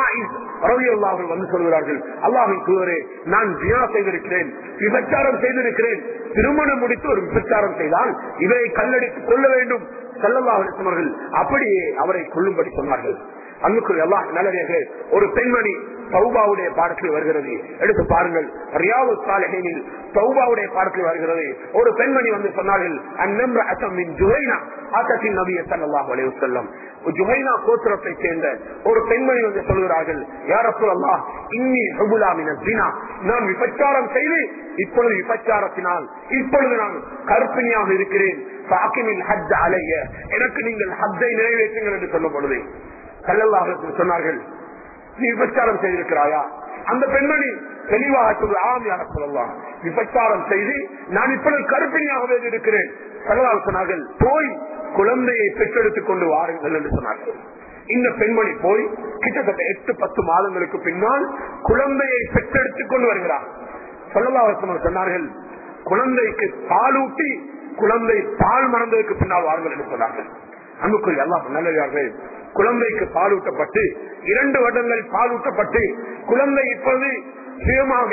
அவர்கள் வந்து சொல்கிறார்கள் அல்லாஹின் தூதரே நான் ஜியா செய்திருக்கிறேன் விபச்சாரம் செய்திருக்கிறேன் திருமணம் முடித்து ஒரு விபச்சாரம் செய்தால் இவரை கல்லடித்து கொள்ள வேண்டும் செல்லல்லாஹர்கள் அப்படியே அவரை கொள்ளும்படி சொன்னார்கள் அன்புக்குரிய அல்லாஹ் நல்லதாக ஒரு பெண்மணி சௌபாவுடைய பாடத்தில் வருகிறது எடுத்து பாருங்கள் ரியாவு சாலஹேனில் சௌபாவுடைய பாடத்தில் வருகிறது ஒரு பெண்மணி வந்து சொன்னார்கள் அந்நம்ர அசமின் ஜுஹைனா ஆசத்தின் நபிய சல்லாஹ் அலைய செல்லம் ஜுஹைனா கோத்திரத்தை சேர்ந்த ஒரு பெண்மணி வந்து சொல்கிறார்கள் யார சொல்லலாம் இன்னி ஹபுலாமின ஜினா நான் விபச்சாரம் செய்து இப்பொழுது விபச்சாரத்தினால் இப்பொழுது நான் கற்பிணியாக இருக்கிறேன் சாக்கினில் ஹஜ் அலைய எனக்கு நீங்கள் ஹஜ்ஜை நிறைவேற்றுங்கள் என்று சொல்லும் பொழுது கல்லல்லாக சொன்னார்கள் நீ விபச்சாரம் செய்திருக்கிறாயா அந்த பெண்மணி தெளிவாக சொல்ற ஆம் யார சொல்லலாம் விபச்சாரம் செய்து நான் இப்பொழுது கருப்பிணியாகவே இருக்கிறேன் கல்லலாக சொன்னார்கள் போய் குழந்தையை பெற்றெடுத்துக் கொண்டு வாருங்கள் என்று சொன்னார்கள் இந்த பெண்மணி போய் கிட்டத்தட்ட எட்டு பத்து மாதங்களுக்கு பின்னால் குழந்தையை பெற்றெடுத்துக் கொண்டு வருகிறார் சொல்லலாக சொன்னார்கள் குழந்தைக்கு பாலூட்டி குழந்தை பால் மறந்ததுக்கு பின்னால் வாருங்கள் என்று சொன்னார்கள் அன்புக்குரிய எல்லாம் நல்லதார்கள் குழந்தைக்கு பாலூட்டப்பட்டு இரண்டு வருடங்கள் பாலூட்டப்பட்டு குழந்தை இப்போது சுயமாக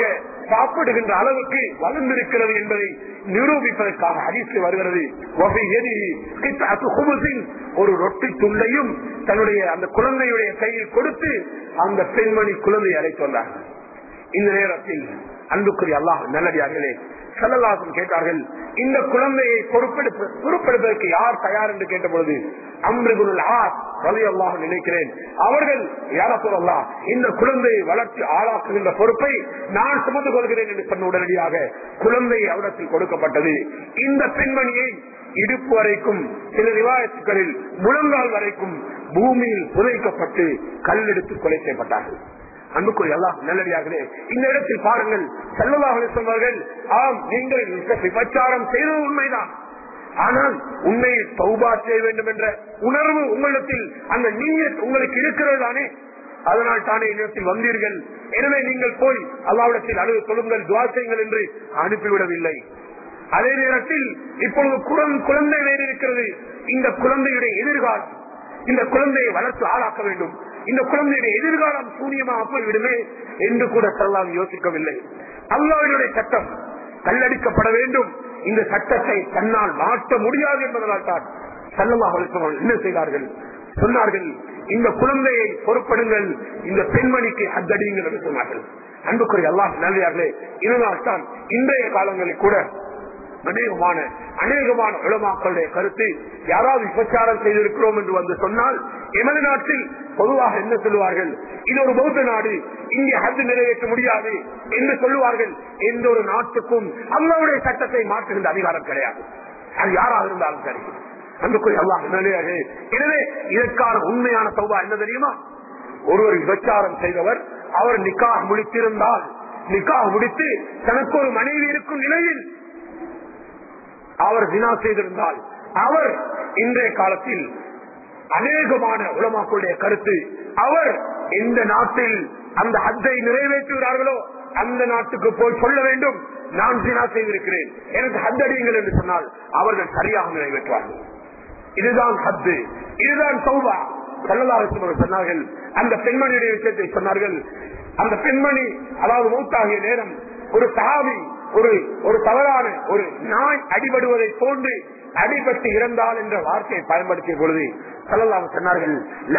சாப்பிடுகின்ற அளவுக்கு வளர்ந்திருக்கிறது என்பதை நிரூபிப்பதற்காக ஹதீஸ் வருகிறது வஃபி யதிஹி கித்அத்து ஹுமுஸின் ஒரு ரொட்டி துண்டையும் தன்னுடைய அந்த குழந்தையுடைய கையில் கொடுத்து அந்த பெண்மணி குழந்தையை அழைத்து வந்தார்கள் இந்த நேரத்தில் அன்புக்குரிய அல்லாஹ் நல்லடியார்களே செல்லல்லாசம் கேட்டார்கள் இந்த குழந்தையை பொறுப்பெடுப்ப பொறுப்பெடுப்பதற்கு யார் தயார் என்று கேட்டபொழுது அம்ருகுல் ஆர் ரவி அல்லாஹ் நினைக்கிறேன் அவர்கள் யார சொல்லலாம் இந்த குழந்தையை வளர்ச்சி ஆளாக்குகின்ற பொறுப்பை நான் சுமந்து கொள்கிறேன் என்று சொன்ன உடனடியாக குழந்தை அவரிடத்தில் கொடுக்கப்பட்டது இந்த பெண்மணியை இடுப்பு வரைக்கும் சில ரிவாயத்துகளில் முழங்கால் வரைக்கும் பூமியில் புதைக்கப்பட்டு கல்லெடுத்து கொலை செய்யப்பட்டார்கள் அன்புக்குரிய எல்லாம் நல்லடியாகவே இந்த இடத்தில் பாருங்கள் செல்லவாக சொன்னார்கள் ஆம் நீங்கள் விபச்சாரம் செய்தது உண்மைதான் ஆனால் உண்மையில் தௌபா செய்ய வேண்டும் என்ற உணர்வு உங்களிடத்தில் அந்த நீயத் உங்களுக்கு இருக்கிறது தானே அதனால் தானே இடத்தில் வந்தீர்கள் எனவே நீங்கள் போய் அல்லாவிடத்தில் அழுது சொல்லுங்கள் துவா செய்யுங்கள் என்று அனுப்பிவிடவில்லை அதே நேரத்தில் இப்பொழுது குழந்தை குழந்தை வேறு இருக்கிறது இந்த குழந்தையுடைய எதிர்காலம் இந்த குழந்தையை வளர்த்து ஆளாக்க வேண்டும் இந்த குழந்தையுடைய எதிர்காலம் சூனியமாக போய்விடுமே என்று கூட சொல்லலாம் யோசிக்கவில்லை அல்லாவினுடைய சட்டம் கல்லடிக்கப்பட வேண்டும் இந்த சட்டத்தை தன்னால் மாற்ற முடியாது என்பதனால் தான் சல்லமாக என்ன செய்தார்கள் சொன்னார்கள் இந்த குழந்தையை பொறுப்படுங்கள் இந்த பெண்மணிக்கு அத்தடிங்கள் என்று சொன்னார்கள் அன்புக்குரிய எல்லாம் நல்லே இதனால் தான் இன்றைய காலங்களில் கூட அநேகமான அநேகமான உளமாக்களுடைய கருத்து யாராவது விபச்சாரம் செய்திருக்கிறோம் என்று வந்து சொன்னால் எமது நாட்டில் பொதுவாக என்ன சொல்லுவார்கள் இது ஒரு பௌத்த நாடு இங்கே ஹஜ் நிறைவேற்ற முடியாது என்று சொல்லுவார்கள் எந்த ஒரு நாட்டுக்கும் அல்லாவுடைய சட்டத்தை மாற்றுகின்ற அதிகாரம் கிடையாது அது யாராக இருந்தாலும் சரி அன்புக்குரிய அல்லாஹ் நிலையாக எனவே இதற்கான உண்மையான சௌபா என்ன தெரியுமா ஒருவர் விபச்சாரம் செய்தவர் அவர் நிக்காக முடித்திருந்தால் நிக்காக முடித்து தனக்கு ஒரு மனைவி இருக்கும் நிலையில் அவர் தினா செய்திருந்தால் அவர் இன்றைய காலத்தில் அநேகமான உலமாக்களுடைய கருத்து அவர் எந்த நாட்டில் அந்த ஹத்தை நிறைவேற்றுகிறார்களோ அந்த நாட்டுக்கு போய் சொல்ல வேண்டும் நான் தினா செய்திருக்கிறேன் எனக்கு ஹத்தடியுங்கள் என்று சொன்னால் அவர்கள் சரியாக நிறைவேற்றுவார்கள் இதுதான் ஹத்து இதுதான் சௌபா செல்லலாக சொன்னார்கள் அந்த பெண்மணியுடைய விஷயத்தை சொன்னார்கள் அந்த பெண்மணி அதாவது மூத்தாகிய நேரம் ஒரு சகாவி ஒரு ஒரு தவறான ஒரு நாய் அடிபடுவதை போன்று அடிபட்டு இறந்தால் என்ற வார்த்தையை பயன்படுத்திய பொழுது சொல்லலாம் சொன்னார்கள்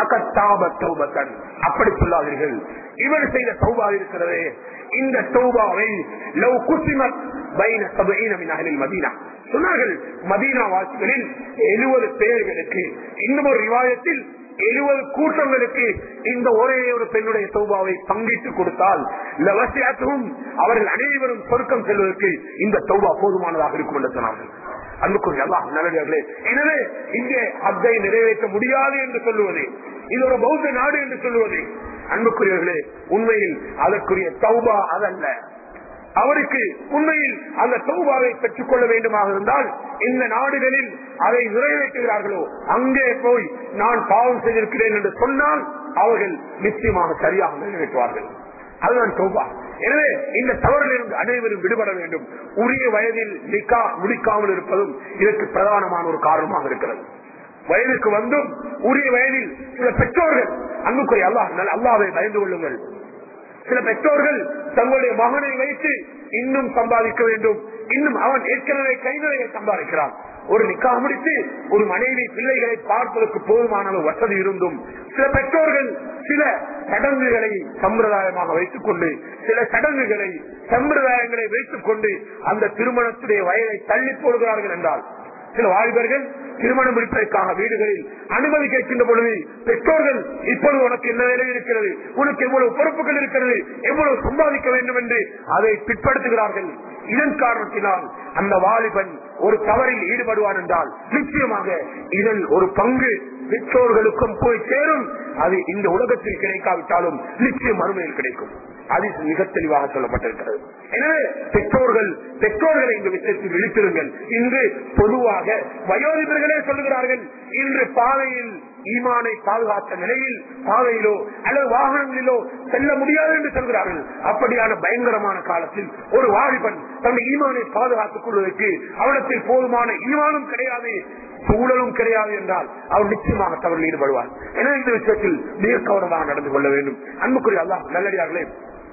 அப்படி சொல்லாதீர்கள் இவர் செய்த சௌபா இருக்கிறதே இந்த சௌபாவை லவ் குசிமத் பைன சபையினமின் அகலில் மதீனா சொன்னார்கள் மதீனா வாசிகளில் எழுபது பேர்களுக்கு இன்னும் ஒரு ரிவாயத்தில் எழுபது கூட்டங்களுக்கு இந்த ஒரே ஒரு பெண்ணுடைய சௌபாவை பங்கிட்டு கொடுத்தால் லவசியாத்தும் அவர்கள் அனைவரும் சொர்க்கம் செல்வதற்கு இந்த சௌபா போதுமானதாக இருக்கும் என்று சொன்னார்கள் அன்புக்குரிய அல்லாஹ் நல்லடியார்களே எனவே இங்கே அத்தை நிறைவேற்ற முடியாது என்று சொல்லுவது இது ஒரு பௌத்த நாடு என்று சொல்லுவது அன்புக்குரியவர்களே உண்மையில் அதற்குரிய தௌபா அதல்ல அவருக்கு உண்மையில் அந்த சௌபாவை பெற்றுக் கொள்ள வேண்டுமாக இருந்தால் இந்த நாடுகளில் அதை நிறைவேற்றுகிறார்களோ அங்கே போய் நான் பாவம் செய்திருக்கிறேன் என்று சொன்னால் அவர்கள் நிச்சயமாக சரியாக நிறைவேற்றுவார்கள் அதுதான் சௌபா எனவே இந்த தவறிலிருந்து அனைவரும் விடுபட வேண்டும் உரிய வயதில் நிக்கா முடிக்காமல் இருப்பதும் இதற்கு பிரதானமான ஒரு காரணமாக இருக்கிறது வயதுக்கு வந்தும் உரிய வயதில் சில பெற்றோர்கள் அன்புக்குரிய அல்லாஹ் அல்லாவை பயந்து கொள்ளுங்கள் சில பெற்றோர்கள் தங்களுடைய மகனை வைத்து இன்னும் சம்பாதிக்க வேண்டும் இன்னும் அவன் ஏற்கனவே கைநிலையை சம்பாதிக்கிறான் ஒரு நிக்கா முடித்து ஒரு மனைவி பிள்ளைகளை பார்ப்பதற்கு போதுமான அளவு வசதி இருந்தும் சில பெற்றோர்கள் சில சடங்குகளை சம்பிரதாயமாக வைத்துக் கொண்டு சில சடங்குகளை சம்பிரதாயங்களை வைத்துக் கொண்டு அந்த திருமணத்துடைய வயதை தள்ளி போடுகிறார்கள் என்றால் சில வாலிபர்கள் திருமணம் முடிப்பதற்காக வீடுகளில் அனுமதி கேட்கின்ற பொழுது பெற்றோர்கள் இப்பொழுது உனக்கு என்ன வேலை இருக்கிறது உனக்கு எவ்வளவு பொறுப்புகள் இருக்கிறது எவ்வளவு சம்பாதிக்க வேண்டும் என்று அதை பிற்படுத்துகிறார்கள் இதன் காரணத்தினால் அந்த வாலிபன் ஒரு தவறில் ஈடுபடுவான் என்றால் நிச்சயமாக இதன் ஒரு பங்கு பெற்றோர்களுக்கும் போய் சேரும் அது இந்த உலகத்தில் கிடைக்காவிட்டாலும் நிச்சயம் மறுமையில் கிடைக்கும் அது மிக தெளிவாக சொல்லப்பட்டிருக்கிறது எனவே பெற்றோர்கள் பெற்றோர்களை இந்த விஷயத்தில் விழித்திருங்கள் இன்று பொதுவாக வயோதிபர்களே சொல்லுகிறார்கள் இன்று பாதையில் ஈமானை பாதுகாத்த நிலையில் பாதையிலோ அல்லது வாகனங்களிலோ செல்ல முடியாது என்று சொல்கிறார்கள் அப்படியான பயங்கரமான காலத்தில் ஒரு வாலிபன் தன்னுடைய ஈமானை பாதுகாத்துக் கொள்வதற்கு அவனத்தில் போதுமான ஈமானும் கிடையாது சூழலும் கிடையாது என்றால் அவர் நிச்சயமாக தவறில் ஈடுபடுவார் எனவே இந்த விஷயத்தில் மிக கவனமாக நடந்து கொள்ள வேண்டும் அன்புக்குரிய அல்லாஹ் நல்லடியார்களே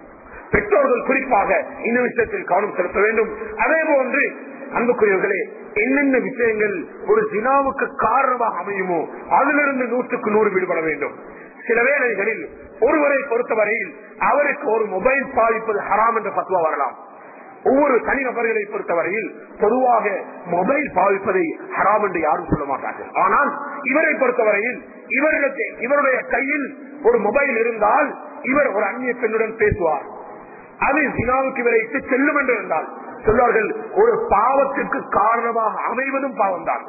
பெற்றோர்கள் குறிப்பாக இந்த விஷயத்தில் கவனம் செலுத்த வேண்டும் அதே போன்று அன்புக்குரியவர்களே என்னென்ன விஷயங்கள் ஒரு ஜினாவுக்கு காரணமாக அமையுமோ அதிலிருந்து நூற்றுக்கு நூறு விடுபட வேண்டும் சில வேளைகளில் ஒருவரை பொறுத்தவரையில் அவருக்கு ஒரு மொபைல் பாதிப்பது ஹராம் என்ற பத்துவா வரலாம் ஒவ்வொரு தனிநபர்களை பொறுத்தவரையில் பொதுவாக மொபைல் பாவிப்பதை ஹராம் என்று யாரும் சொல்ல மாட்டார்கள் ஆனால் இவரை பொறுத்தவரையில் இவர்களுக்கு இவருடைய கையில் ஒரு மொபைல் இருந்தால் இவர் ஒரு அந்நிய பெண்ணுடன் பேசுவார் அது ஜினாவுக்கு இவரை இட்டு செல்லும் என்று இருந்தால் சொல்வார்கள் ஒரு பாவத்திற்கு காரணமாக அமைவதும் பாவம்தான்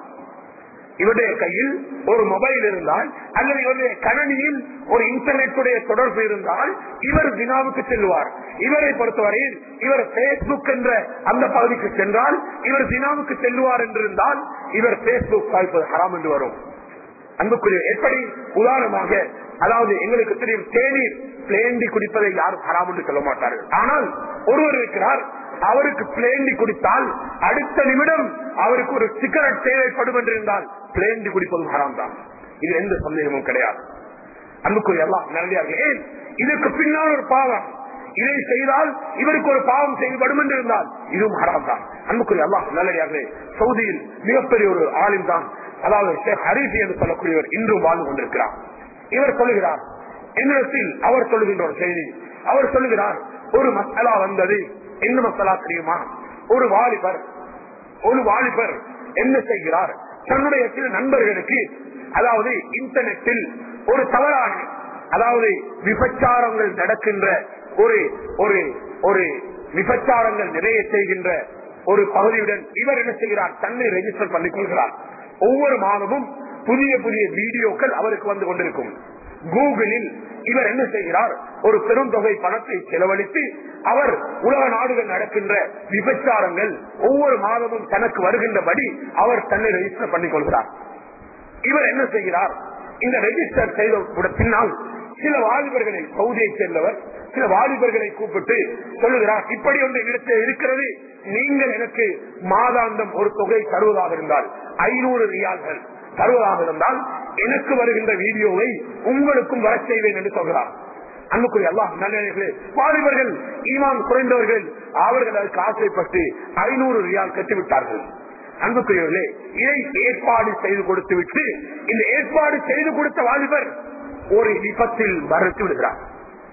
இவருடைய கையில் ஒரு மொபைல் இருந்தால் அல்லது இவருடைய கணனியில் ஒரு இன்டர்நெட்டுடைய தொடர்பு இருந்தால் இவர் தினாவுக்கு செல்வார் இவரை பொறுத்தவரையில் இவர் பேஸ்புக் என்ற அந்த பகுதிக்கு சென்றால் இவர் தினாவுக்கு செல்வார் என்றிருந்தால் இவர் பேஸ்புக் பார்ப்பது ஹராம் என்று வரும் அன்புக்குரிய எப்படி உதாரணமாக அதாவது எங்களுக்கு தெரியும் தேநீர் பிளேண்டி குடிப்பதை யாரும் ஹராம் என்று சொல்ல மாட்டார்கள் ஆனால் ஒருவர் இருக்கிறார் அவருக்கு பிளேண்டி குடித்தால் அடுத்த நிமிடம் அவருக்கு ஒரு சிகரெட் தேவைப்படும் என்று இருந்தால் பிளேண்டி குடிப்பதும் ஹராம் தான் இது எந்த சந்தேகமும் கிடையாது அன்புக்குரிய எல்லாம் நல்லியார்கள் ஏன் இதற்கு பின்னால் ஒரு பாவம் இதை செய்தால் இவருக்கு ஒரு பாவம் செய்யப்படும் என்று இருந்தால் இதுவும் ஹராம் தான் அன்புக்குரிய அல்லாஹ் நல்லடியார்களே சவுதியில் மிகப்பெரிய ஒரு ஆளும் தான் அதாவது ஷேக் ஹரீஃபி என்று சொல்லக்கூடியவர் இன்றும் வாழ்ந்து கொண்டிருக்கிறார் இவர் சொல்லுகிறார் என்னிடத்தில் அவர் சொல்லுகின்ற ஒரு செய்தி அவர் சொல்லுகிறார் ஒரு மசாலா வந்தது என்ன மசாலா தெரியுமா ஒரு வாலிபர் ஒரு வாலிபர் என்ன செய்கிறார் தன்னுடைய சில நண்பர்களுக்கு அதாவது இன்டர்நெட்டில் ஒரு தவறான அதாவது விபச்சாரங்கள் நடக்கின்ற ஒரு ஒரு ஒரு விபச்சாரங்கள் நிறைய செய்கின்ற ஒரு பகுதியுடன் இவர் என்ன செய்கிறார் தன்னை ரெஜிஸ்டர் பண்ணிக் கொள்கிறார் ஒவ்வொரு மாதமும் புதிய புதிய வீடியோக்கள் அவருக்கு வந்து கொண்டிருக்கும் கூகுளில் இவர் என்ன செய்கிறார் ஒரு பெருந்தொகை பணத்தை செலவழித்து அவர் உலக நாடுகள் நடக்கின்ற விபச்சாரங்கள் ஒவ்வொரு மாதமும் தனக்கு வருகின்றபடி அவர் தன்னை ரெஜிஸ்டர் பண்ணிக் கொள்கிறார் இவர் என்ன செய்கிறார் இந்த ரெஜிஸ்டர் செய்த பின்னால் சில வாலிபர்களை சவுதியை சேர்ந்தவர் சில வாலிபர்களை கூப்பிட்டு சொல்லுகிறார் இப்படி ஒன்று இடத்தில் இருக்கிறது நீங்கள் எனக்கு மாதாந்தம் ஒரு தொகை தருவதாக இருந்தால் ஐநூறு ரியால்கள் தருவதாக இருந்தால் எனக்கு வருகின்ற வீடியோவை உங்களுக்கும் வர செய்வேன் என்று சொல்கிறார் அன்புக்குரிய எல்லாம் நல்லே வாலிபர்கள் ஈமான் குறைந்தவர்கள் அவர்கள் அதற்கு ஆசைப்பட்டு ஐநூறு ரியால் கட்டிவிட்டார்கள் அன்புக்குரியவர்களே இதை ஏற்பாடு செய்து கொடுத்து விட்டு இந்த ஏற்பாடு செய்து கொடுத்த வாலிபர் ஒரு விபத்தில் மறுத்து விடுகிறார்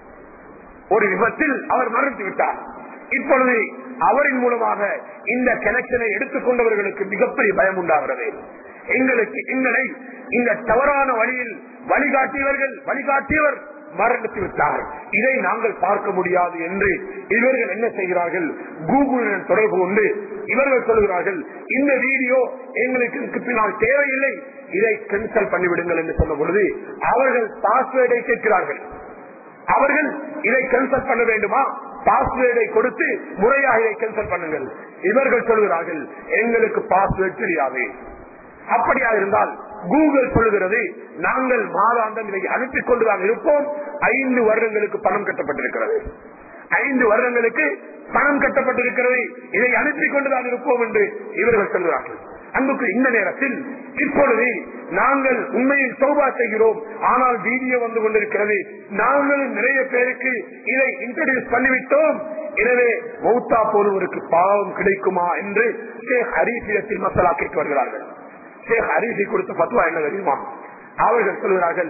ஒரு விபத்தில் அவர் மறுத்து விட்டார் இப்பொழுது அவரின் மூலமாக இந்த கனெக்ஷனை எடுத்துக்கொண்டவர்களுக்கு மிகப்பெரிய பயம் உண்டாகிறது எங்களுக்கு எங்களை இந்த தவறான வழியில் வழிகாட்டியவர்கள் வழிகாட்டியவர் மரணித்து விட்டார் இதை நாங்கள் பார்க்க முடியாது என்று இவர்கள் என்ன செய்கிறார்கள் கூகுளுடன் தொடர்பு கொண்டு இவர்கள் சொல்கிறார்கள் இந்த வீடியோ எங்களுக்கு பின்னால் தேவையில்லை இதை கேன்சல் பண்ணிவிடுங்கள் என்று சொன்ன பொழுது அவர்கள் பாஸ்வேர்டை கேட்கிறார்கள் அவர்கள் இதை கேன்சல் பண்ண வேண்டுமா பாஸ்வேர்டை கொடுத்து முறையாக இதை கேன்சல் பண்ணுங்கள் இவர்கள் சொல்கிறார்கள் எங்களுக்கு பாஸ்வேர்ட் தெரியாது அப்படியா இருந்தால் கூகுள் சொல்லுகிறது நாங்கள் மாதாந்தம் இதை அனுப்பி கொண்டுதான் இருப்போம் ஐந்து வருடங்களுக்கு பணம் கட்டப்பட்டிருக்கிறது ஐந்து வருடங்களுக்கு பணம் கட்டப்பட்டிருக்கிறது இதை அனுப்பி கொண்டுதான் இருப்போம் என்று இவர்கள் சொல்கிறார்கள் அன்புக்கு இந்த நேரத்தில் இப்பொழுது நாங்கள் உண்மையில் சோபா செய்கிறோம் ஆனால் வீடியோ வந்து கொண்டிருக்கிறது நாங்கள் நிறைய பேருக்கு இதை இன்ட்ரடியூஸ் பண்ணிவிட்டோம் எனவே மௌத்தா போனவருக்கு பாவம் கிடைக்குமா என்று ஷேக் ஹரீஃபிடத்தில் மசாலா கேட்டு வருகிறார்கள் ஷேக் ஹரீஃபி கொடுத்த பத்துவா என்ன தெரியுமா அவர்கள் சொல்கிறார்கள்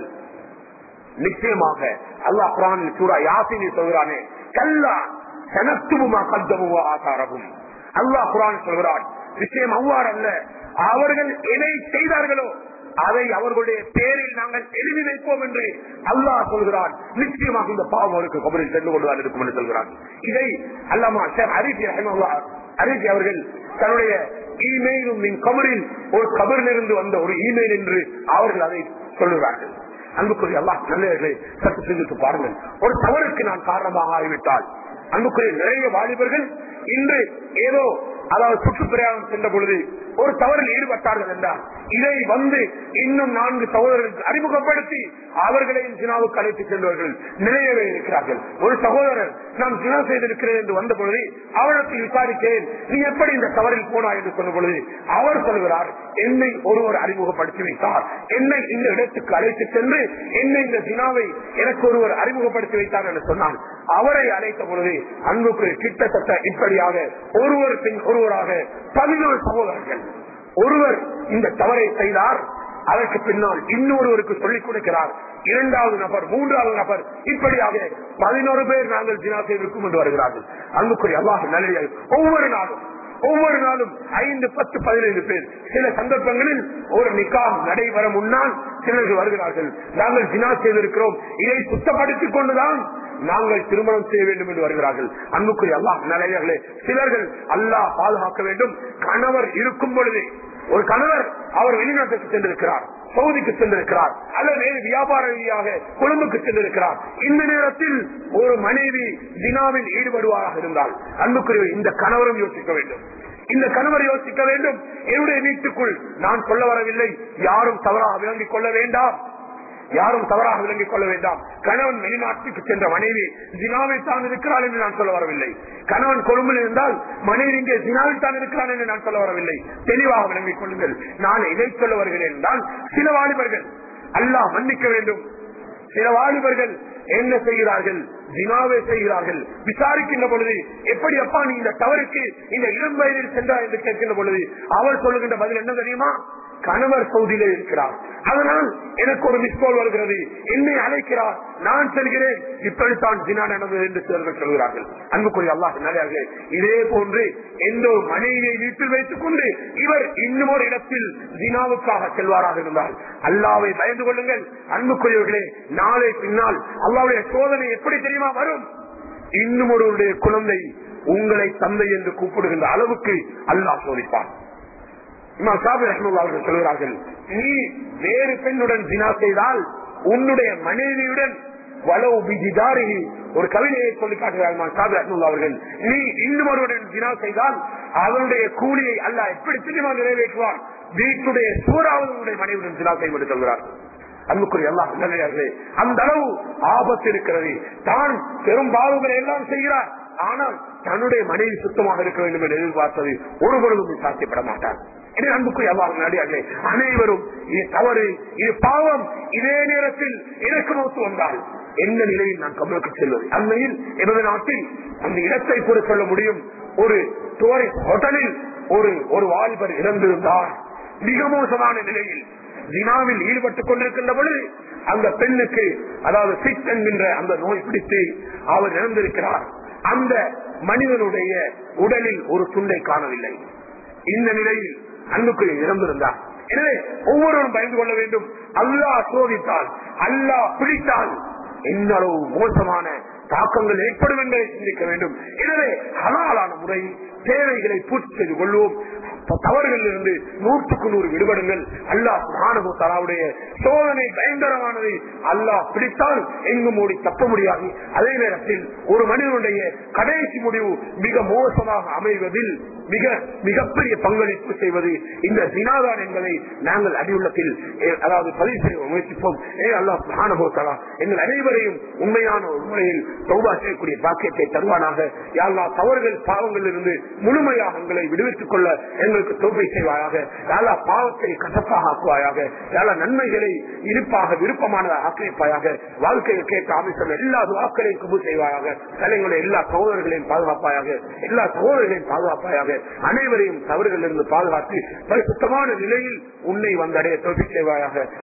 நிச்சயமாக அல்லாஹ் குரானில் சூரா யாசினி சொல்கிறானே கல்லா சனத்துவமா கத்தமுவா ஆசாரமும் அல்லாஹ் குரான் சொல்கிறான் விஷயம் அவ்வாறு அல்ல அவர்கள் எதை செய்தார்களோ அதை அவர்களுடைய பேரில் நாங்கள் எழுதி வைப்போம் என்று அல்லாஹ் சொல்கிறான் நிச்சயமாக இந்த பாவம் அவருக்கு கபரில் சென்று கொண்டுதான் இருக்கும் என்று சொல்கிறான் இதை அல்லாமா அரிசி அரிசி அவர்கள் தன்னுடைய இமெயிலும் மின் கபரில் ஒரு கபரில் இருந்து வந்த ஒரு இமெயில் என்று அவர்கள் அதை சொல்லுகிறார்கள் அன்புக்குரிய அல்லாஹ் நல்லவர்களை சற்று சிந்தித்து பாருங்கள் ஒரு தவறுக்கு நான் காரணமாக ஆகிவிட்டால் அன்புக்குரிய நிறைய வாலிபர்கள் இன்று ஏதோ அதாவது சுற்றுப்பிரயாணம் சென்ற பொழுது ஒரு தவறில் ஈடுபட்டார்கள் என்றால் இதை வந்து இன்னும் நான்கு சகோதரர்களுக்கு அறிமுகப்படுத்தி அவர்களையும் ஜினாவுக்கு அழைத்து சென்றவர்கள் நிலையவே இருக்கிறார்கள் ஒரு சகோதரர் நான் ஜினா செய்திருக்கிறேன் என்று வந்த பொழுது அவருக்கு விசாரிக்கிறேன் நீ எப்படி இந்த தவறில் போனாய் என்று சொன்ன பொழுது அவர் சொல்கிறார் என்னை ஒருவர் அறிமுகப்படுத்தி வைத்தார் என்னை இந்த இடத்துக்கு அழைத்து சென்று என்னை இந்த ஜினாவை எனக்கு ஒருவர் அறிமுகப்படுத்தி வைத்தார் என்று சொன்னார் அவரை அழைத்த பொழுது அன்புக்கு கிட்டத்தட்ட இப்படியாக ஒருவர் பின் ஒருவராக பதினோரு சகோதரர்கள் ஒருவர் இந்த தவறை செய்தார் அதற்கு பின்னால் இன்னொருவருக்கு சொல்லிக் கொடுக்கிறார் இரண்டாவது நபர் மூன்றாவது நபர் இப்படியாக பதினோரு பேர் நாங்கள் ஜினா செய்திருக்கும் என்று வருகிறார்கள் அன்புக்குரிய அல்லாஹ் நல்ல ஒவ்வொரு நாளும் ஒவ்வொரு நாளும் ஐந்து பத்து பதினைந்து பேர் சில சந்தர்ப்பங்களில் ஒரு நிக்கா நடைபெற முன்னால் சிலர்கள் வருகிறார்கள் நாங்கள் ஜினா செய்திருக்கிறோம் இதை சுத்தப்படுத்திக் கொண்டுதான் நாங்கள் திருமணம் செய்ய வேண்டும் என்று வருகிறார்கள் அன்புக்குரிய அல்லாஹ் நிலையர்களே சிலர்கள் அல்லாஹ் பாதுகாக்க வேண்டும் கணவர் இருக்கும் பொழுதே ஒரு கணவர் அவர் வெளிநாட்டுக்கு சென்றிருக்கிறார் சவுதிக்கு சென்றிருக்கிறார் அல்லது வேறு வியாபார ரீதியாக கொழும்புக்கு சென்றிருக்கிறார் இந்த நேரத்தில் ஒரு மனைவி தினாவில் ஈடுபடுவாராக இருந்தால் அன்புக்குரிய இந்த கணவரும் யோசிக்க வேண்டும் இந்த கணவர் யோசிக்க வேண்டும் என்னுடைய வீட்டுக்குள் நான் சொல்ல வரவில்லை யாரும் தவறாக விளங்கிக் கொள்ள வேண்டாம் யாரும் தவறாக விளங்கிக் கொள்ள வேண்டாம் கணவன் வெளிநாட்டுக்கு சென்ற மனைவி ஜினாவில் தான் இருக்கிறாள் என்று நான் சொல்ல வரவில்லை கணவன் கொழும்பில் இருந்தால் மனைவி இங்கே ஜினாவில் தான் இருக்கிறான் என்று நான் சொல்ல வரவில்லை தெளிவாக விளங்கிக் கொள்ளுங்கள் நான் இதை சொல்ல வருகிறேன் என்றால் சில வாலிபர்கள் அல்லாஹ் மன்னிக்க வேண்டும் சில வாலிபர்கள் என்ன செய்கிறார்கள் ஜினாவை செய்கிறார்கள் விசாரிக்கின்ற பொழுது எப்படி அப்பா நீ இந்த தவறுக்கு இந்த இளம் வயதில் சென்றா என்று கேட்கின்ற பொழுது அவர் சொல்லுகின்ற பதில் என்ன தெரியுமா கணவர் சவுதியிலே இருக்கிறார் அதனால் எனக்கு ஒரு மிஸ்கோல் வருகிறது என்னை அழைக்கிறார் நான் செல்கிறேன் இப்படித்தான் ஜினா நடந்தது என்று சிலர்கள் சொல்கிறார்கள் அன்புக்குரிய அல்லாஹ் நல்லே இதே போன்று எந்த ஒரு மனைவியை வீட்டில் வைத்துக் கொண்டு இவர் இன்னும் ஒரு இடத்தில் ஜினாவுக்காக செல்வாராக இருந்தால் அல்லாவை பயந்து கொள்ளுங்கள் அன்புக்குரியவர்களே நாளை பின்னால் அல்லாவுடைய சோதனை எப்படி தெரியுமா வரும் இன்னும் ஒருவருடைய குழந்தை உங்களை தந்தை என்று கூப்பிடுகின்ற அளவுக்கு அல்லாஹ் சோதிப்பார் இமாம் சாபி ரஹ்முல்லா அவர்கள் சொல்கிறார்கள் நீ வேறு பெண்ணுடன் ஜினா செய்தால் உன்னுடைய மனைவியுடன் வளவு பிஜிதாரி ஒரு கவிதையை சொல்லி காட்டுகிறார் சாபி ரஹ்முல்லா அவர்கள் நீ இன்னும் ஒருவருடன் ஜினா செய்தால் அவனுடைய கூலியை அல்ல எப்படி தெரியுமா நிறைவேற்றுவான் வீட்டுடைய சூறாவது உன்னுடைய மனைவியுடன் ஜினா செய்வது சொல்கிறார் அன்புக்குரிய எல்லாம் நல்லே அந்த அளவு ஆபத்து இருக்கிறது தான் பெரும் பாவங்களை எல்லாம் செய்கிறார் ஆனால் தன்னுடைய மனைவி சுத்தமாக இருக்க வேண்டும் என்று எதிர்பார்த்தது ஒரு பொழுதும் சாத்தியப்பட மாட்டார் எனவே அன்புக்குரிய அல்லாஹ் நடிகார்களே அனைவரும் இது தவறு இது பாவம் இதே நேரத்தில் எனக்கு மௌத்து வந்தால் எந்த நிலையில் நான் கமலுக்கு செல்வது அண்மையில் எனது நாட்டில் அந்த இடத்தை கூட சொல்ல முடியும் ஒரு டூரிஸ்ட் ஹோட்டலில் ஒரு ஒரு வாலிபர் இறந்திருந்தார் மிக மோசமான நிலையில் ஜினாவில் ஈடுபட்டுக் கொண்டிருக்கின்ற பொழுது அந்த பெண்ணுக்கு அதாவது சிட் என்கின்ற அந்த நோய் பிடித்து அவர் இறந்திருக்கிறார் அந்த மனிதனுடைய உடலில் ஒரு துண்டை காணவில்லை இந்த நிலையில் அன்புக்கு இறந்திருந்தார் எனவே ஒவ்வொருவரும் பயந்து கொள்ள வேண்டும் அல்லாஹ் சோதித்தால் அல்லாஹ் பிடித்தால் எந்த அளவு மோசமான தாக்கங்கள் ஏற்படும் என்பதை சிந்திக்க வேண்டும் எனவே ஹலாலான முறை தேவைகளை பூர்த்தி செய்து கொள்வோம் தவறுகளில் இருந்து நூற்றுக்கு நூறு விடுபடுங்கள் அல்லாஹ் மகானபுத்தலாவுடைய சோதனை பயங்கரமானது அல்லாஹ் பிடித்தால் எங்கும் ஓடி தப்ப முடியாது அதே நேரத்தில் ஒரு மனிதனுடைய கடைசி முடிவு மிக மோசமாக அமைவதில் மிக மிகப்பெரிய பங்களிப்பு செய்வது இந்த தினாதான் என்பதை நாங்கள் அடியுள்ளத்தில் அதாவது பதிவு செய்ய முயற்சிப்போம் ஏ அல்லாஹ் மகானபுத்தலா எங்கள் அனைவரையும் உண்மையான ஒரு முறையில் சௌபா செய்யக்கூடிய பாக்கியத்தை தருவானாக யாழ்லா தவறுகள் பாவங்கள் இருந்து முழுமையாக எங்களை விடுவித்துக் கொள்ள எங்களுக்கு தோல்வி செய்வாயாக யாழா பாவத்தை கசப்பாக ஆக்குவாயாக யாழா நன்மைகளை இருப்பாக விருப்பமானதாக ஆக்கிரமிப்பாயாக வாழ்க்கையில் கேட்க அமைச்சர் எல்லா வாக்களையும் குபு செய்வாயாக தலைங்களுடைய எல்லா சகோதரர்களையும் பாதுகாப்பாயாக எல்லா சகோதரர்களையும் பாதுகாப்பாயாக அனைவரையும் தவறுகளிலிருந்து பாதுகாத்து சுத்தமான நிலையில் உன்னை வந்தடைய தோல்வி செய்வாயாக